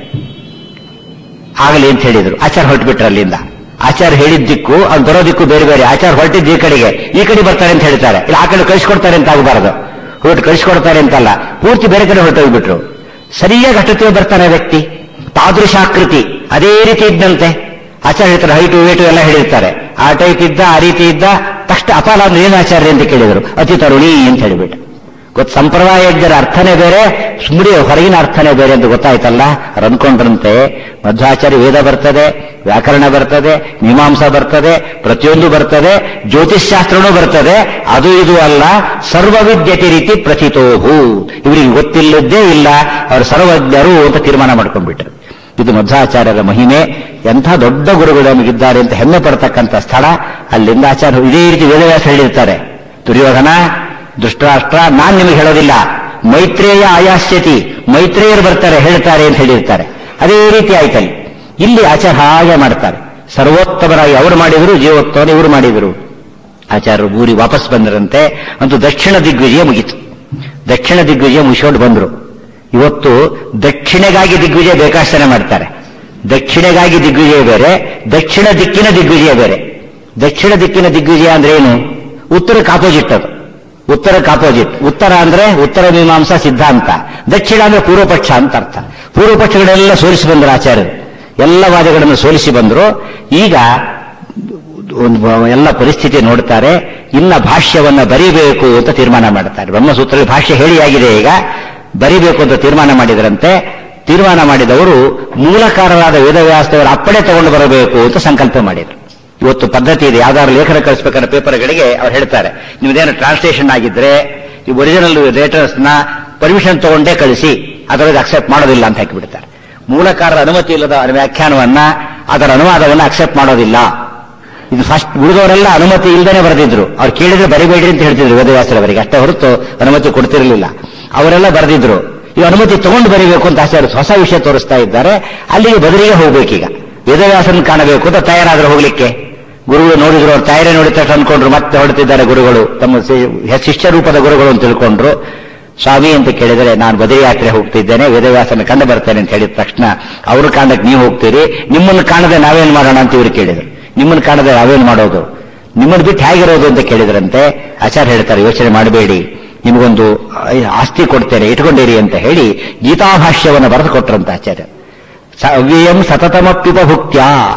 ಆಗಲಿ ಅಂತ ಹೇಳಿದ್ರು ಆಚಾರ ಹೊರಟುಬಿಟ್ರು ಅಲ್ಲಿಂದ ಆಚಾರ ಹೇಳಿದ ದಿಕ್ಕು ಅವ್ನು ಬರೋ ದಿಕ್ಕು ಬೇರೆ ಬೇರೆ ಆಚಾರ ಹೊರಟಿದ್ದು ಈ ಕಡೆಗೆ ಈ ಕಡೆ ಬರ್ತಾರೆ ಅಂತ ಹೇಳ್ತಾರೆ ಇಲ್ಲ ಆ ಕಡೆ ಕಳಿಸ್ಕೊಡ್ತಾರೆ ಅಂತ ಆಗಬಾರದು ಹೊರಟು ಕಳಿಸ್ಕೊಡ್ತಾರೆ ಅಂತಲ್ಲ ಪೂರ್ತಿ ಬೇರೆ ಕಡೆ ಹೊರಟೋಗ್ಬಿಟ್ರು ಸರಿಯಾಗಿ ಅಷ್ಟೊತ್ತಿಗೆ ಬರ್ತಾನೆ ವ್ಯಕ್ತಿ ತಾದೃಶಾಕೃತಿ ಅದೇ ರೀತಿ ಇದ್ದಂತೆ ಆಚಾರ ಹೇಳ್ತಾರೆ ಹೈಟು ವೇಟು ಎಲ್ಲ ಹೇಳಿರ್ತಾರೆ ಆ ಟೈಪ್ ಇದ್ದ ಆ ರೀತಿ ಇದ್ದ ತಕ್ಷಣ ಅಪಾಲ ಅಂದ್ರೆ ಏನು ಆಚಾರ್ಯ ಅಂತ ಕೇಳಿದರು ಅತಿ ತರುಣಿ ಅಂತ ಹೇಳಿಬಿಟ್ಟು ಗೊತ್ತು ಸಂಪ್ರದಾಯಜ್ಞರ ಅರ್ಥನೇ ಬೇರೆ ಸುಮ್ಮನೆ ಹೊರಗಿನ ಅರ್ಥನೇ ಬೇರೆ ಅಂತ ಗೊತ್ತಾಯ್ತಲ್ಲ ಅವ್ರು ಅಂದ್ಕೊಂಡ್ರಂತೆ ಮಧ್ವಾಚಾರ್ಯ ವೇದ ಬರ್ತದೆ ವ್ಯಾಕರಣ ಬರ್ತದೆ ಮೀಮಾಂಸ ಬರ್ತದೆ ಪ್ರತಿಯೊಂದು ಬರ್ತದೆ ಜ್ಯೋತಿಷ್ಶಾಸ್ತ್ರನೂ ಬರ್ತದೆ ಅದು ಇದು ಅಲ್ಲ ಸರ್ವವಿದ್ಯತೆ ರೀತಿ ಪ್ರಥಿತೋಹು ಇವರಿಗೆ ಗೊತ್ತಿಲ್ಲದ್ದೇ ಇಲ್ಲ ಅವರು ಸರ್ವಜ್ಞರು ಅಂತ ತೀರ್ಮಾನ ಮಾಡ್ಕೊಂಡ್ಬಿಟ್ರು ಇದು ಮಧ್ವಾಚಾರ್ಯರ ಮಹಿಮೆ ಎಂಥ ದೊಡ್ಡ ಗುರುಗಳು ನಮಗಿದ್ದಾರೆ ಅಂತ ಹೆಮ್ಮೆ ಪಡ್ತಕ್ಕಂಥ ಸ್ಥಳ ಅಲ್ಲಿಂದ ಆಚಾರ್ಯರು ಇದೇ ರೀತಿ ವೇದವ್ಯಾಸ ಹೇಳಿರ್ತಾರೆ ದುರ್ಯೋಧನ ದುಷ್ಟರಾಷ್ಟ್ರ ನಾನ್ ನಿಮಗೆ ಹೇಳೋದಿಲ್ಲ ಮೈತ್ರೇಯ ಆಯಾಸ್ಯತಿ ಮೈತ್ರೇಯರು ಬರ್ತಾರೆ ಹೇಳ್ತಾರೆ ಅಂತ ಹೇಳಿರ್ತಾರೆ ಅದೇ ರೀತಿ ಆಯ್ತಲ್ಲಿ ಇಲ್ಲಿ ಆಚಾರ ಹಾಗೆ ಮಾಡ್ತಾರೆ ಸರ್ವೋತ್ತಮರಾಗಿ ಅವರು ಮಾಡಿದರು ಜೀವೋತ್ತಮರು ಇವರು ಮಾಡಿದರು ಆಚಾರ್ಯರು ಊರಿ ವಾಪಸ್ ಬಂದರಂತೆ ಅಂತೂ ದಕ್ಷಿಣ ದಿಗ್ವಿಜಯ ಮುಗೀತು ದಕ್ಷಿಣ ದಿಗ್ವಿಜಯ ಮುಗಿಸ್ಕೊಂಡು ಬಂದರು ಇವತ್ತು ದಕ್ಷಿಣೆಗಾಗಿ ದಿಗ್ವಿಜಯ ಬೇಕಾಷ್ಟನೆ ಮಾಡ್ತಾರೆ ದಕ್ಷಿಣೆಗಾಗಿ ದಿಗ್ವಿಜಯ ಬೇರೆ ದಕ್ಷಿಣ ದಿಕ್ಕಿನ ದಿಗ್ವಿಜಯ ಬೇರೆ ದಕ್ಷಿಣ ದಿಕ್ಕಿನ ದಿಗ್ವಿಜಯ ಅಂದ್ರೆ ಏನು ಉತ್ತರಕ್ಕೆ ಆಪೋಸಿಟ್ ಅದು ಉತ್ತರಕ್ಕೆ ಆಪೋಸಿಟ್ ಉತ್ತರ ಅಂದ್ರೆ ಉತ್ತರ ಮೀಮಾಂಸಾ ಸಿದ್ಧಾಂತ ದಕ್ಷಿಣ ಅಂದ್ರೆ ಪೂರ್ವ ಪಕ್ಷ ಅಂತ ಅರ್ಥ ಪೂರ್ವ ಪಕ್ಷಗಳೆಲ್ಲ ಸೋಲಿಸಿ ಬಂದರು ಆಚಾರ್ಯರು ಎಲ್ಲ ವಾದಗಳನ್ನು ಸೋಲಿಸಿ ಬಂದರು ಈಗ ಒಂದು ಎಲ್ಲ ಪರಿಸ್ಥಿತಿ ನೋಡ್ತಾರೆ ಇನ್ನ ಭಾಷ್ಯವನ್ನ ಬರೀಬೇಕು ಅಂತ ತೀರ್ಮಾನ ಮಾಡ್ತಾರೆ ಬ್ರಹ್ಮಸೂತ್ರದಲ್ಲಿ ಭಾಷ್ಯ ಹೇಳಿ ಆಗಿದೆ ಈಗ ಬರಿಬೇಕು ಅಂತ ತೀರ್ಮಾನ ಮಾಡಿದರಂತೆ ತೀರ್ಮಾನ ಮಾಡಿದವರು ಮೂಲಕಾರರಾದ ವೇದವ್ಯಾಸದವರ ಅಪ್ಪಣೆ ತಗೊಂಡು ಬರಬೇಕು ಅಂತ ಸಂಕಲ್ಪ ಮಾಡಿದರು ಇವತ್ತು ಪದ್ಧತಿ ಇದೆ ಯಾವ್ದಾದ್ರು ಲೇಖನ ಕಳಿಸ್ಬೇಕಾದ್ರೆ ಪೇಪರ್ಗಳಿಗೆ ಅವ್ರು ಹೇಳ್ತಾರೆ ನಿಮ್ದೇನು ಟ್ರಾನ್ಸ್ಲೇಷನ್ ಆಗಿದ್ರೆ ಈ ಒರಿಜಿನಲ್ ಲೇಟರ್ಸ್ ನ ಪರ್ಮಿಷನ್ ತಗೊಂಡೇ ಕಳಿಸಿ ಅದರೊಳಗೆ ಅಕ್ಸೆಪ್ಟ್ ಮಾಡೋದಿಲ್ಲ ಅಂತ ಹಾಕಿಬಿಡ್ತಾರೆ ಮೂಲಕಾರರ ಅನುಮತಿ ಇಲ್ಲದ ವ್ಯಾಖ್ಯಾನವನ್ನ ಅದರ ಅನುವಾದವನ್ನು ಅಕ್ಸೆಪ್ಟ್ ಮಾಡೋದಿಲ್ಲ ಇದು ಫಸ್ಟ್ ಉಳಿದವರೆಲ್ಲ ಅನುಮತಿ ಇಲ್ಲದೇ ಬರೆದಿದ್ರು ಅವ್ರು ಕೇಳಿದ್ರೆ ಬರಿಬೇಡ್ರಿ ಅಂತ ಹೇಳ್ತಿದ್ರು ವೇದವ್ಯಾಸರವರಿಗೆ ಅಷ್ಟೇ ಹೊರತು ಅನುಮತಿ ಕೊಡ್ತಿರಲಿಲ್ಲ ಅವರೆಲ್ಲ ಬರೆದಿದ್ರು ಈ ಅನುಮತಿ ತಗೊಂಡು ಬರೀಬೇಕು ಅಂತ ಆಚಾರ್ಯ ಹೊಸ ವಿಷಯ ತೋರಿಸ್ತಾ ಇದ್ದಾರೆ ಅಲ್ಲಿಗೆ ಬದಲಿಗೆ ಹೋಗ್ಬೇಕೀಗ ವೇದವ್ಯಾಸನ ಕಾಣಬೇಕು ಅಂತ ತಯಾರಾದ್ರೆ ಹೋಗ್ಲಿಕ್ಕೆ ಗುರುಗಳು ನೋಡಿದ್ರು ಅವ್ರು ತಯಾರಿ ನೋಡಿದ ತಕ್ಷಣ ಅನ್ಕೊಂಡ್ರು ಮತ್ತೆ ಹೊರಡ್ತಿದ್ದಾರೆ ಗುರುಗಳು ತಮ್ಮ ಶಿಷ್ಯ ರೂಪದ ಗುರುಗಳು ಅಂತ ತಿಳ್ಕೊಂಡ್ರು ಸ್ವಾಮಿ ಅಂತ ಕೇಳಿದರೆ ನಾನು ಬದರಿ ಯಾತ್ರೆ ಹೋಗ್ತಿದ್ದೇನೆ ವೇದವ್ಯಾಸನ ಕಂಡು ಬರ್ತೇನೆ ಅಂತ ಹೇಳಿದ ತಕ್ಷಣ ಅವರು ಕಾಣಕ್ಕೆ ನೀವು ಹೋಗ್ತೀರಿ ನಿಮ್ಮನ್ನು ಕಾಣದೆ ನಾವೇನ್ ಮಾಡೋಣ ಅಂತ ಇವರು ಕೇಳಿದ್ರು ನಿಮ್ಮನ್ನು ಕಾಣದೆ ನಾವೇನ್ ಮಾಡೋದು ನಿಮ್ಮನ್ನು ಬಿಟ್ಟು ಹೇಗಿರೋದು ಅಂತ ಕೇಳಿದ್ರಂತೆ ಆಚಾರ್ಯ ಹೇಳ್ತಾರೆ ಯೋಚನೆ ಮಾಡಬೇಡಿ ನಿಮಗೊಂದು ಆಸ್ತಿ ಕೊಡ್ತೇನೆ ಇಟ್ಕೊಂಡಿರಿ ಅಂತ ಹೇಳಿ ಗೀತಾಭಾಷ್ಯವನ್ನು ಬರೆದು ಕೊಟ್ರಂತ ಆಚಾರ್ಯ ಅವ್ಯಯಂ ಸತತಮಪ್ಯುಪ ಭುಕ್ತ್ಯ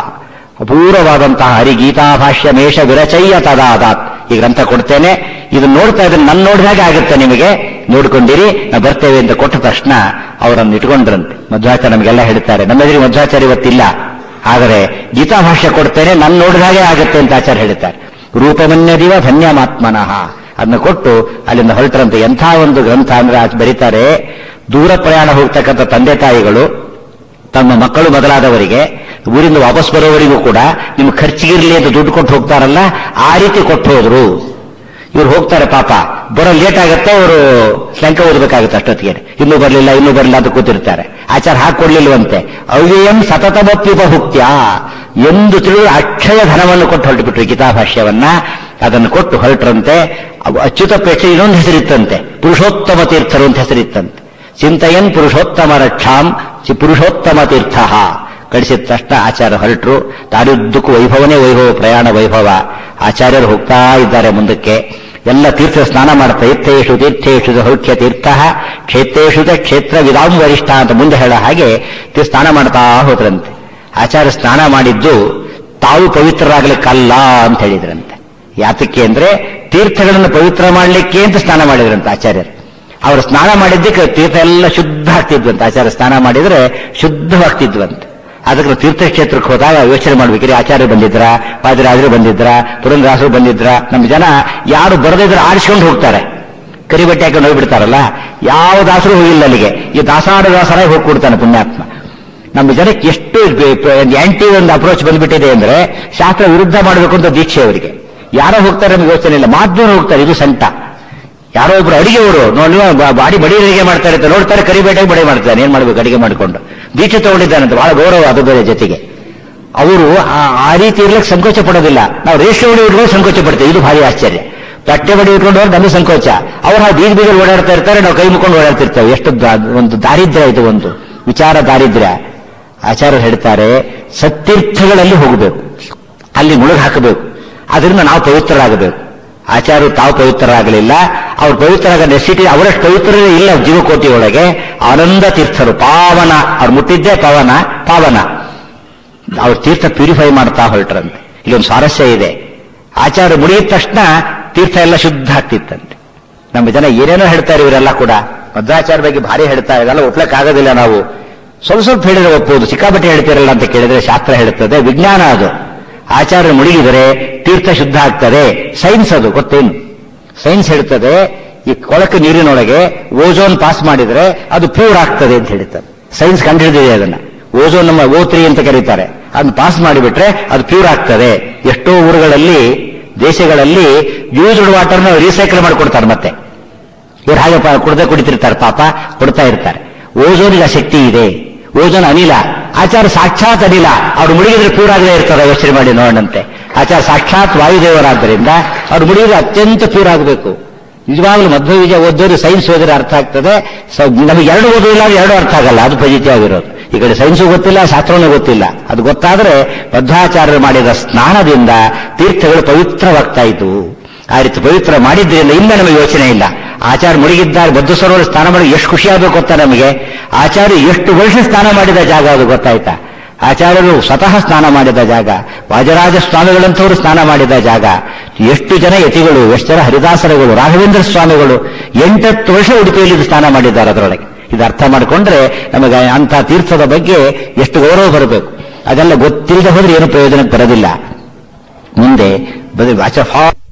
ಅಪೂರ್ವವಾದಂತಹ ಹರಿಗೀತಾಭಾಷ್ಯ ಮೇಷ ವಿರಚಯ್ಯ ತದಾದಾತ್ ಈ ಗ್ರಂಥ ಕೊಡ್ತೇನೆ ಇದು ನೋಡ್ತಾ ಇದ್ರೆ ನನ್ನ ನೋಡಿದಾಗೆ ಆಗುತ್ತೆ ನಿಮಗೆ ನೋಡ್ಕೊಂಡಿರಿ ನಾವು ಬರ್ತೇವೆ ಅಂತ ಕೊಟ್ಟ ತಕ್ಷಣ ಅವರನ್ನು ಇಟ್ಕೊಂಡ್ರಂತೆ ಮಧ್ವಾಚಾರ್ಯ ನಮಗೆಲ್ಲ ಹೇಳ್ತಾರೆ ನಮ್ಮೆದುರಿಗೆ ಮಧ್ವಾಚಾರ್ಯ ಇವತ್ತಿಲ್ಲ ಆದರೆ ಗೀತಾಭಾಷ್ಯ ಕೊಡ್ತೇನೆ ನನ್ನ ನೋಡಿದಾಗೆ ಆಗುತ್ತೆ ಅಂತ ಆಚಾರ್ಯ ಹೇಳ್ತಾರೆ ರೂಪಮನ್ಯದಿವ ಧನ್ಯಮಾತ್ಮನಃ ಅದನ್ನ ಕೊಟ್ಟು ಅಲ್ಲಿಂದ ಹೊರಟರಂತೆ ಎಂಥ ಒಂದು ಗ್ರಂಥ ಅಂದ್ರೆ ಅದು ಬರೀತಾರೆ ದೂರ ಪ್ರಯಾಣ ಹೋಗ್ತಕ್ಕಂಥ ತಂದೆ ತಾಯಿಗಳು ತಮ್ಮ ಮಕ್ಕಳು ಮೊದಲಾದವರಿಗೆ ಊರಿಂದ ವಾಪಸ್ ಬರೋವರಿಗೂ ಕೂಡ ನಿಮ್ಮ ಖರ್ಚಿಗಿರ್ಲಿ ಅಂತ ದುಡ್ಡು ಕೊಟ್ಟು ಹೋಗ್ತಾರಲ್ಲ ಆ ರೀತಿ ಕೊಟ್ಟು ಹೋದ್ರು ಇವ್ರು ಹೋಗ್ತಾರೆ ಪಾಪ ಬರೋ ಲೇಟ್ ಆಗುತ್ತೆ ಅವರು ಶಂಕ ಓದಬೇಕಾಗುತ್ತೆ ಅಷ್ಟೊತ್ತಿಗೆ ಇನ್ನೂ ಬರಲಿಲ್ಲ ಇನ್ನೂ ಬರಲಿಲ್ಲ ಅಂತ ಕೂತಿರ್ತಾರೆ ಆಚಾರ ಹಾಕೊಡ್ಲಿಲ್ವಂತೆ ಅವ್ಯಯಂ ಸತತಮಪ್ಯುಪಭುಕ್ತ್ಯ ಎಂದು ತಿಳಿದು ಅಕ್ಷಯ ಧನವನ್ನು ಕೊಟ್ಟು ಹೊರಟುಬಿಟ್ರು ಗೀತಾಭಾಷ್ಯವನ್ನ ಅದನ್ನು ಕೊಟ್ಟು ಹೊರಟ್ರಂತೆ ಅಚ್ಯುತ ಪ್ರೇಕ್ಷೆ ಇನ್ನೊಂದು ಹೆಸರಿತ್ತಂತೆ ಪುರುಷೋತ್ತಮ ತೀರ್ಥರು ಅಂತ ಹೆಸರಿತ್ತಂತೆ ಚಿಂತೆಯನ್ ಪುರುಷೋತ್ತಮ ರಕ್ಷಾಂ ಪುರುಷೋತ್ತಮ ತೀರ್ಥ ಕಳಿಸಿದ ತಕ್ಷಣ ಆಚಾರ್ಯ ಹೊರಟರು ತಾಡುದ್ದಕ್ಕೂ ವೈಭವನೇ ವೈಭವ ಪ್ರಯಾಣ ವೈಭವ ಆಚಾರ್ಯರು ಹೋಗ್ತಾ ಇದ್ದಾರೆ ಮುಂದಕ್ಕೆ ಎಲ್ಲ ತೀರ್ಥ ಸ್ನಾನ ಮಾಡ್ತಾ ತೀರ್ಥೇಶು ತೀರ್ಥೇಶು ಸೌಖ್ಯ ತೀರ್ಥ ಕ್ಷೇತ್ರೇಶು ಕ್ಷೇತ್ರ ವಿಧಾಂ ವರಿಷ್ಠ ಅಂತ ಮುಂದೆ ಹೇಳೋ ಹಾಗೆ ಸ್ನಾನ ಮಾಡ್ತಾ ಹೋದ್ರಂತೆ ಆಚಾರ್ಯ ಸ್ನಾನ ಮಾಡಿದ್ದು ತಾವು ಪವಿತ್ರರಾಗಲಿಕ್ಕಲ್ಲ ಅಂತ ಹೇಳಿದ್ರಂತೆ ಯಾತಕ್ಕೆ ಅಂದ್ರೆ ತೀರ್ಥಗಳನ್ನು ಪವಿತ್ರ ಮಾಡಲಿಕ್ಕೆ ಅಂತ ಸ್ನಾನ ಮಾಡಿದ್ರಂತೆ ಆಚಾರ್ಯರು ಅವರು ಸ್ನಾನ ಮಾಡಿದ್ದಕ್ಕೆ ತೀರ್ಥ ಎಲ್ಲ ಶುದ್ಧ ಆಗ್ತಿದ್ವಂತೆ ಆಚಾರ್ಯ ಸ್ನಾನ ಮಾಡಿದ್ರೆ ಶುದ್ಧವಾಗ್ತಿದ್ವಂತೆ ಅದಕ್ಕೆ ತೀರ್ಥಕ್ಷೇತ್ರಕ್ಕೆ ಹೋದಾಗ ಯೋಚನೆ ಮಾಡ್ಬೇಕ್ರಿ ಆಚಾರ್ಯ ಬಂದಿದ್ರ ಪಾದರಾಜರು ಬಂದಿದ್ರ ಪುರಂದ್ರಾಸರು ಬಂದಿದ್ರ ನಮ್ಮ ಜನ ಯಾರು ಬರದಿದ್ರೆ ಆಡಿಸ್ಕೊಂಡು ಹೋಗ್ತಾರೆ ಕರಿಬಟ್ಟೆ ಹಾಕೊಂಡು ಹೋಗ್ಬಿಡ್ತಾರಲ್ಲ ಯಾವ ದಾಸರು ಹೋಗಿಲ್ಲ ಅಲ್ಲಿಗೆ ಈ ದಾಸಾಡ ದಾಸರ ಹೋಗ್ಕೊಡ್ತಾನೆ ಪುಣ್ಯಾತ್ಮ ನಮ್ಮ ಜನಕ್ಕೆ ಎಷ್ಟು ಆಂಟಿ ಒಂದು ಅಪ್ರೋಚ್ ಬಂದ್ಬಿಟ್ಟಿದೆ ಅಂದ್ರೆ ಶಾಸ್ತ್ರ ವಿರುದ್ಧ ಮಾಡಬೇಕು ಅಂತ ದೀಕ್ಷೆ ಅವರಿಗೆ ಯಾರೋ ಹೋಗ್ತಾರೆ ನಮ್ಗೆ ಯೋಚನೆ ಇಲ್ಲ ಮಾಧ್ಯಮ ಹೋಗ್ತಾರೆ ಇದು ಸಂಟ ಯಾರೋ ಒಬ್ರು ಅಡಿಗೆ ಅವರು ನೋಡಿ ಬಾಡಿ ಬಡಿ ಅಡಿಗೆ ಮಾಡ್ತಾರೆ ಅಂತ ನೋಡ್ತಾರೆ ಕರಿಬೇಟೆಗೆ ಬಡಿ ಮಾಡ್ತಾನೆ ಏನ್ ಮಾಡ್ಬೇಕು ಅಡಿಗೆ ಮಾಡಿಕೊಂಡು ದೀಕ್ಷೆ ತಗೊಂಡಿದ್ದಾನಂತ ಬಹಳ ಗೌರವ ಅದು ಬೇರೆ ಜೊತೆಗೆ ಅವರು ಆ ರೀತಿ ಇರ್ಲಿಕ್ಕೆ ಸಂಕೋಚ ಪಡೋದಿಲ್ಲ ನಾವು ರೇಷ್ಮೆ ಬಡಿ ಇಟ್ಕೊಂಡು ಸಂಕೋಚ ಪಡ್ತೇವೆ ಇದು ಭಾರಿ ಆಶ್ಚರ್ಯ ತಟ್ಟೆ ಬಡಿ ಇಟ್ಕೊಂಡು ನಮಗೆ ಸಂಕೋಚ ಅವ್ರು ನಾವು ಬೀದಿ ಬೀದಿ ಓಡಾಡ್ತಾ ಇರ್ತಾರೆ ನಾವು ಕೈ ಮುಕ್ಕೊಂಡು ಓಡಾಡ್ತಿರ್ತೇವೆ ಎಷ್ಟು ಒಂದು ದಾರಿದ್ರ್ಯ ಇದು ಒಂದು ವಿಚಾರ ದಾರಿದ್ರ್ಯ ಆಚಾರ್ಯರು ಹೇಳ್ತಾರೆ ಸತ್ತೀರ್ಥಗಳಲ್ಲಿ ಹೋಗಬೇಕು ಅಲ್ಲಿ ಮುಳುಗು ಹಾಕಬೇಕು ಅದರಿಂದ ನಾವು ಪವಿತ್ರರಾಗಬೇಕು ಆಚಾರ್ಯರು ತಾವು ಪವಿತ್ರರಾಗಲಿಲ್ಲ ಅವ್ರು ಪವಿತ್ರರಾಗ ನೆಸಿಟಿ ಅವರಷ್ಟು ಪವಿತ್ರರೇ ಇಲ್ಲ ಜೀವಕೋಟಿಯೊಳಗೆ ಆನಂದ ತೀರ್ಥರು ಪಾವನ ಅವ್ರು ಮುಟ್ಟಿದ್ದೇ ಪವನ ಪಾವನ ಅವ್ರ ತೀರ್ಥ ಪ್ಯೂರಿಫೈ ಮಾಡ್ತಾ ಹೊರಟ್ರಂತೆ ಇಲ್ಲೊಂದು ಸ್ವಾರಸ್ಯ ಇದೆ ಆಚಾರ್ಯ ಮುಡಿದ ತಕ್ಷಣ ತೀರ್ಥ ಎಲ್ಲ ಶುದ್ಧ ಆಗ್ತಿತ್ತಂತೆ ನಮ್ಮ ಜನ ಏನೇನೋ ಹೇಳ್ತಾರೆ ಇವರೆಲ್ಲ ಕೂಡ ಮಧ್ವಾಚಾರ್ಯ ಬಗ್ಗೆ ಭಾರಿ ಹೇಳ್ತಾರೆ ಇದೆಲ್ಲ ಒಪ್ಲಕ್ಕಾಗೋದಿಲ್ಲ ನಾವು ಸ್ವಲ್ಪ ಸ್ವಲ್ಪ ಹೇಳಿದ್ರೆ ಒಪ್ಪುವುದು ಸಿಕ್ಕಾಪಟ್ಟೆ ಹೇಳ್ತಿರಲ್ಲ ಅಂತ ಕೇಳಿದ್ರೆ ಶಾಸ್ತ್ರ ಹೇಳುತ್ತದೆ ವಿಜ್ಞಾನ ಅದು ಆಚಾರ್ಯ ಮುಳುಗಿದರೆ ತೀರ್ಥ ಶುದ್ಧ ಆಗ್ತದೆ ಸೈನ್ಸ್ ಅದು ಗೊತ್ತೇನು ಸೈನ್ಸ್ ಹೇಳ್ತದೆ ಈ ಕೊಳಕು ನೀರಿನೊಳಗೆ ಓಜೋನ್ ಪಾಸ್ ಮಾಡಿದ್ರೆ ಅದು ಪ್ಯೂರ್ ಆಗ್ತದೆ ಅಂತ ಹೇಳ್ತದೆ ಸೈನ್ಸ್ ಕಂಡುಹಿಡಿದಿದೆ ಅದನ್ನ ಓಜೋನ್ ನಮ್ಮ ಓತ್ರಿ ಅಂತ ಕರೀತಾರೆ ಅದನ್ನ ಪಾಸ್ ಮಾಡಿಬಿಟ್ರೆ ಅದು ಪ್ಯೂರ್ ಆಗ್ತದೆ ಎಷ್ಟೋ ಊರುಗಳಲ್ಲಿ ದೇಶಗಳಲ್ಲಿ ಯೂಸ್ಡ್ ವಾಟರ್ನ ರೀಸೈಕಲ್ ಮಾಡಿಕೊಡ್ತಾರೆ ಮತ್ತೆ ಇವ್ರು ಹಾಗೆ ಪ- ಕುಡ್ದೇ ಕುಡಿತಿರ್ತಾರೆ ಪಾಪ ಕೊಡ್ತಾ ಇರ್ತಾರೆ ಓಜೋನಿಗೆ ಆ ಶಕ್ತಿ ಇದೆ ಓಜೋನ್ ಅನಿಲ ಆಚಾರ ಸಾಕ್ಷಾತ್ ಅನಿಲ ಅವ್ರು ಮುಳುಗಿದ್ರೆ ಪ್ಯೂರ್ ಆಗದೆ ಇರ್ತಾರೆ ಯೋಚನೆ ಮಾಡಿ ನೋಡೋಣಂತೆ ಆಚಾರ ಸಾಕ್ಷಾತ್ ವಾಯುದೇವರಾದ್ದರಿಂದ ಅವ್ರು ಮುಳುಗಿದ್ರೆ ಅತ್ಯಂತ ಪ್ಯೂರ್ ಆಗಬೇಕು ನಿಜವಾಗ್ಲೂ ಮಧ್ವ ವಿಜಯ ಓದೋರು ಸೈನ್ಸ್ ಓದಿದ್ರೆ ಅರ್ಥ ಆಗ್ತದೆ ಸ- ನಮಗೆ ಎರಡು ಓದೋದಿಲ್ಲ ಅಂದ್ರೆ ಎರಡು ಅರ್ಥ ಆಗಲ್ಲ ಅದು ಪಾಸಿಟಿವ್ ಆಗಿರೋದು ಈ ಕಡೆ ಸೈನ್ಸು ಗೊತ್ತಿಲ್ಲ ಶಾಸ್ತ್ರನೂ ಗೊತ್ತಿಲ್ಲ ಅದು ಗೊತ್ತಾದ್ರೆ ಮಧ್ವಾಚಾರ್ಯರು ಮಾಡಿದ ಸ್ನಾನದಿಂದ ತೀರ್ಥಗಳು ಪವಿತ್ರವಾಗ್ತಾ ಇತ್ತು ಆ ರೀತಿ ಪವಿತ್ರ ಮಾಡಿದ್ರಿಂದ ಇಲ್ಲ ನಮಗೆ ಯೋಚನೆ ಇಲ್ಲ ಆಚಾರ ಮುಳುಗಿದ್ದಾರೆ ಬದ್ಧ ಸರೋವರ ಸ್ನಾನ ಮಾಡಿ ಎಷ್ಟು ಖುಷಿ ಆಗಬೇಕು ಗೊತ್ತಾ ನಮಗೆ ಆಚಾರ್ಯ ಎಷ್ಟು ವರ್ಷ ಸ್ನಾನ ಮಾಡಿದ ಜಾಗ ಅದು ಗೊತ್ತಾಯ್ತಾ ಆಚಾರ್ಯರು ಸ್ವತಃ ಸ್ನಾನ ಮಾಡಿದ ಜಾಗ ವಾಜರಾಜ ಸ್ವಾಮಿಗಳಂಥವರು ಸ್ನಾನ ಮಾಡಿದ ಜಾಗ ಎಷ್ಟು ಜನ ಯತಿಗಳು ಎಷ್ಟು ಜನ ಹರಿದಾಸರುಗಳು ರಾಘವೇಂದ್ರ ಸ್ವಾಮಿಗಳು ಎಂಟತ್ತು ವರ್ಷ ಉಡುಪಿಯಲ್ಲಿ ಇದು ಸ್ನಾನ ಮಾಡಿದ್ದಾರೆ ಅದರೊಳಗೆ ಇದು ಅರ್ಥ ಮಾಡಿಕೊಂಡ್ರೆ ನಮಗೆ ಅಂಥ ತೀರ್ಥದ ಬಗ್ಗೆ ಎಷ್ಟು ಗೌರವ ಬರಬೇಕು ಅದೆಲ್ಲ ಗೊತ್ತಿಲ್ಲದೆ ಹೋದ್ರೆ ಏನು ಪ್ರಯೋಜನಕ್ಕೆ ಬರೋದಿಲ್ಲ ಮುಂದೆ ಬರೀ ಆಚಾರ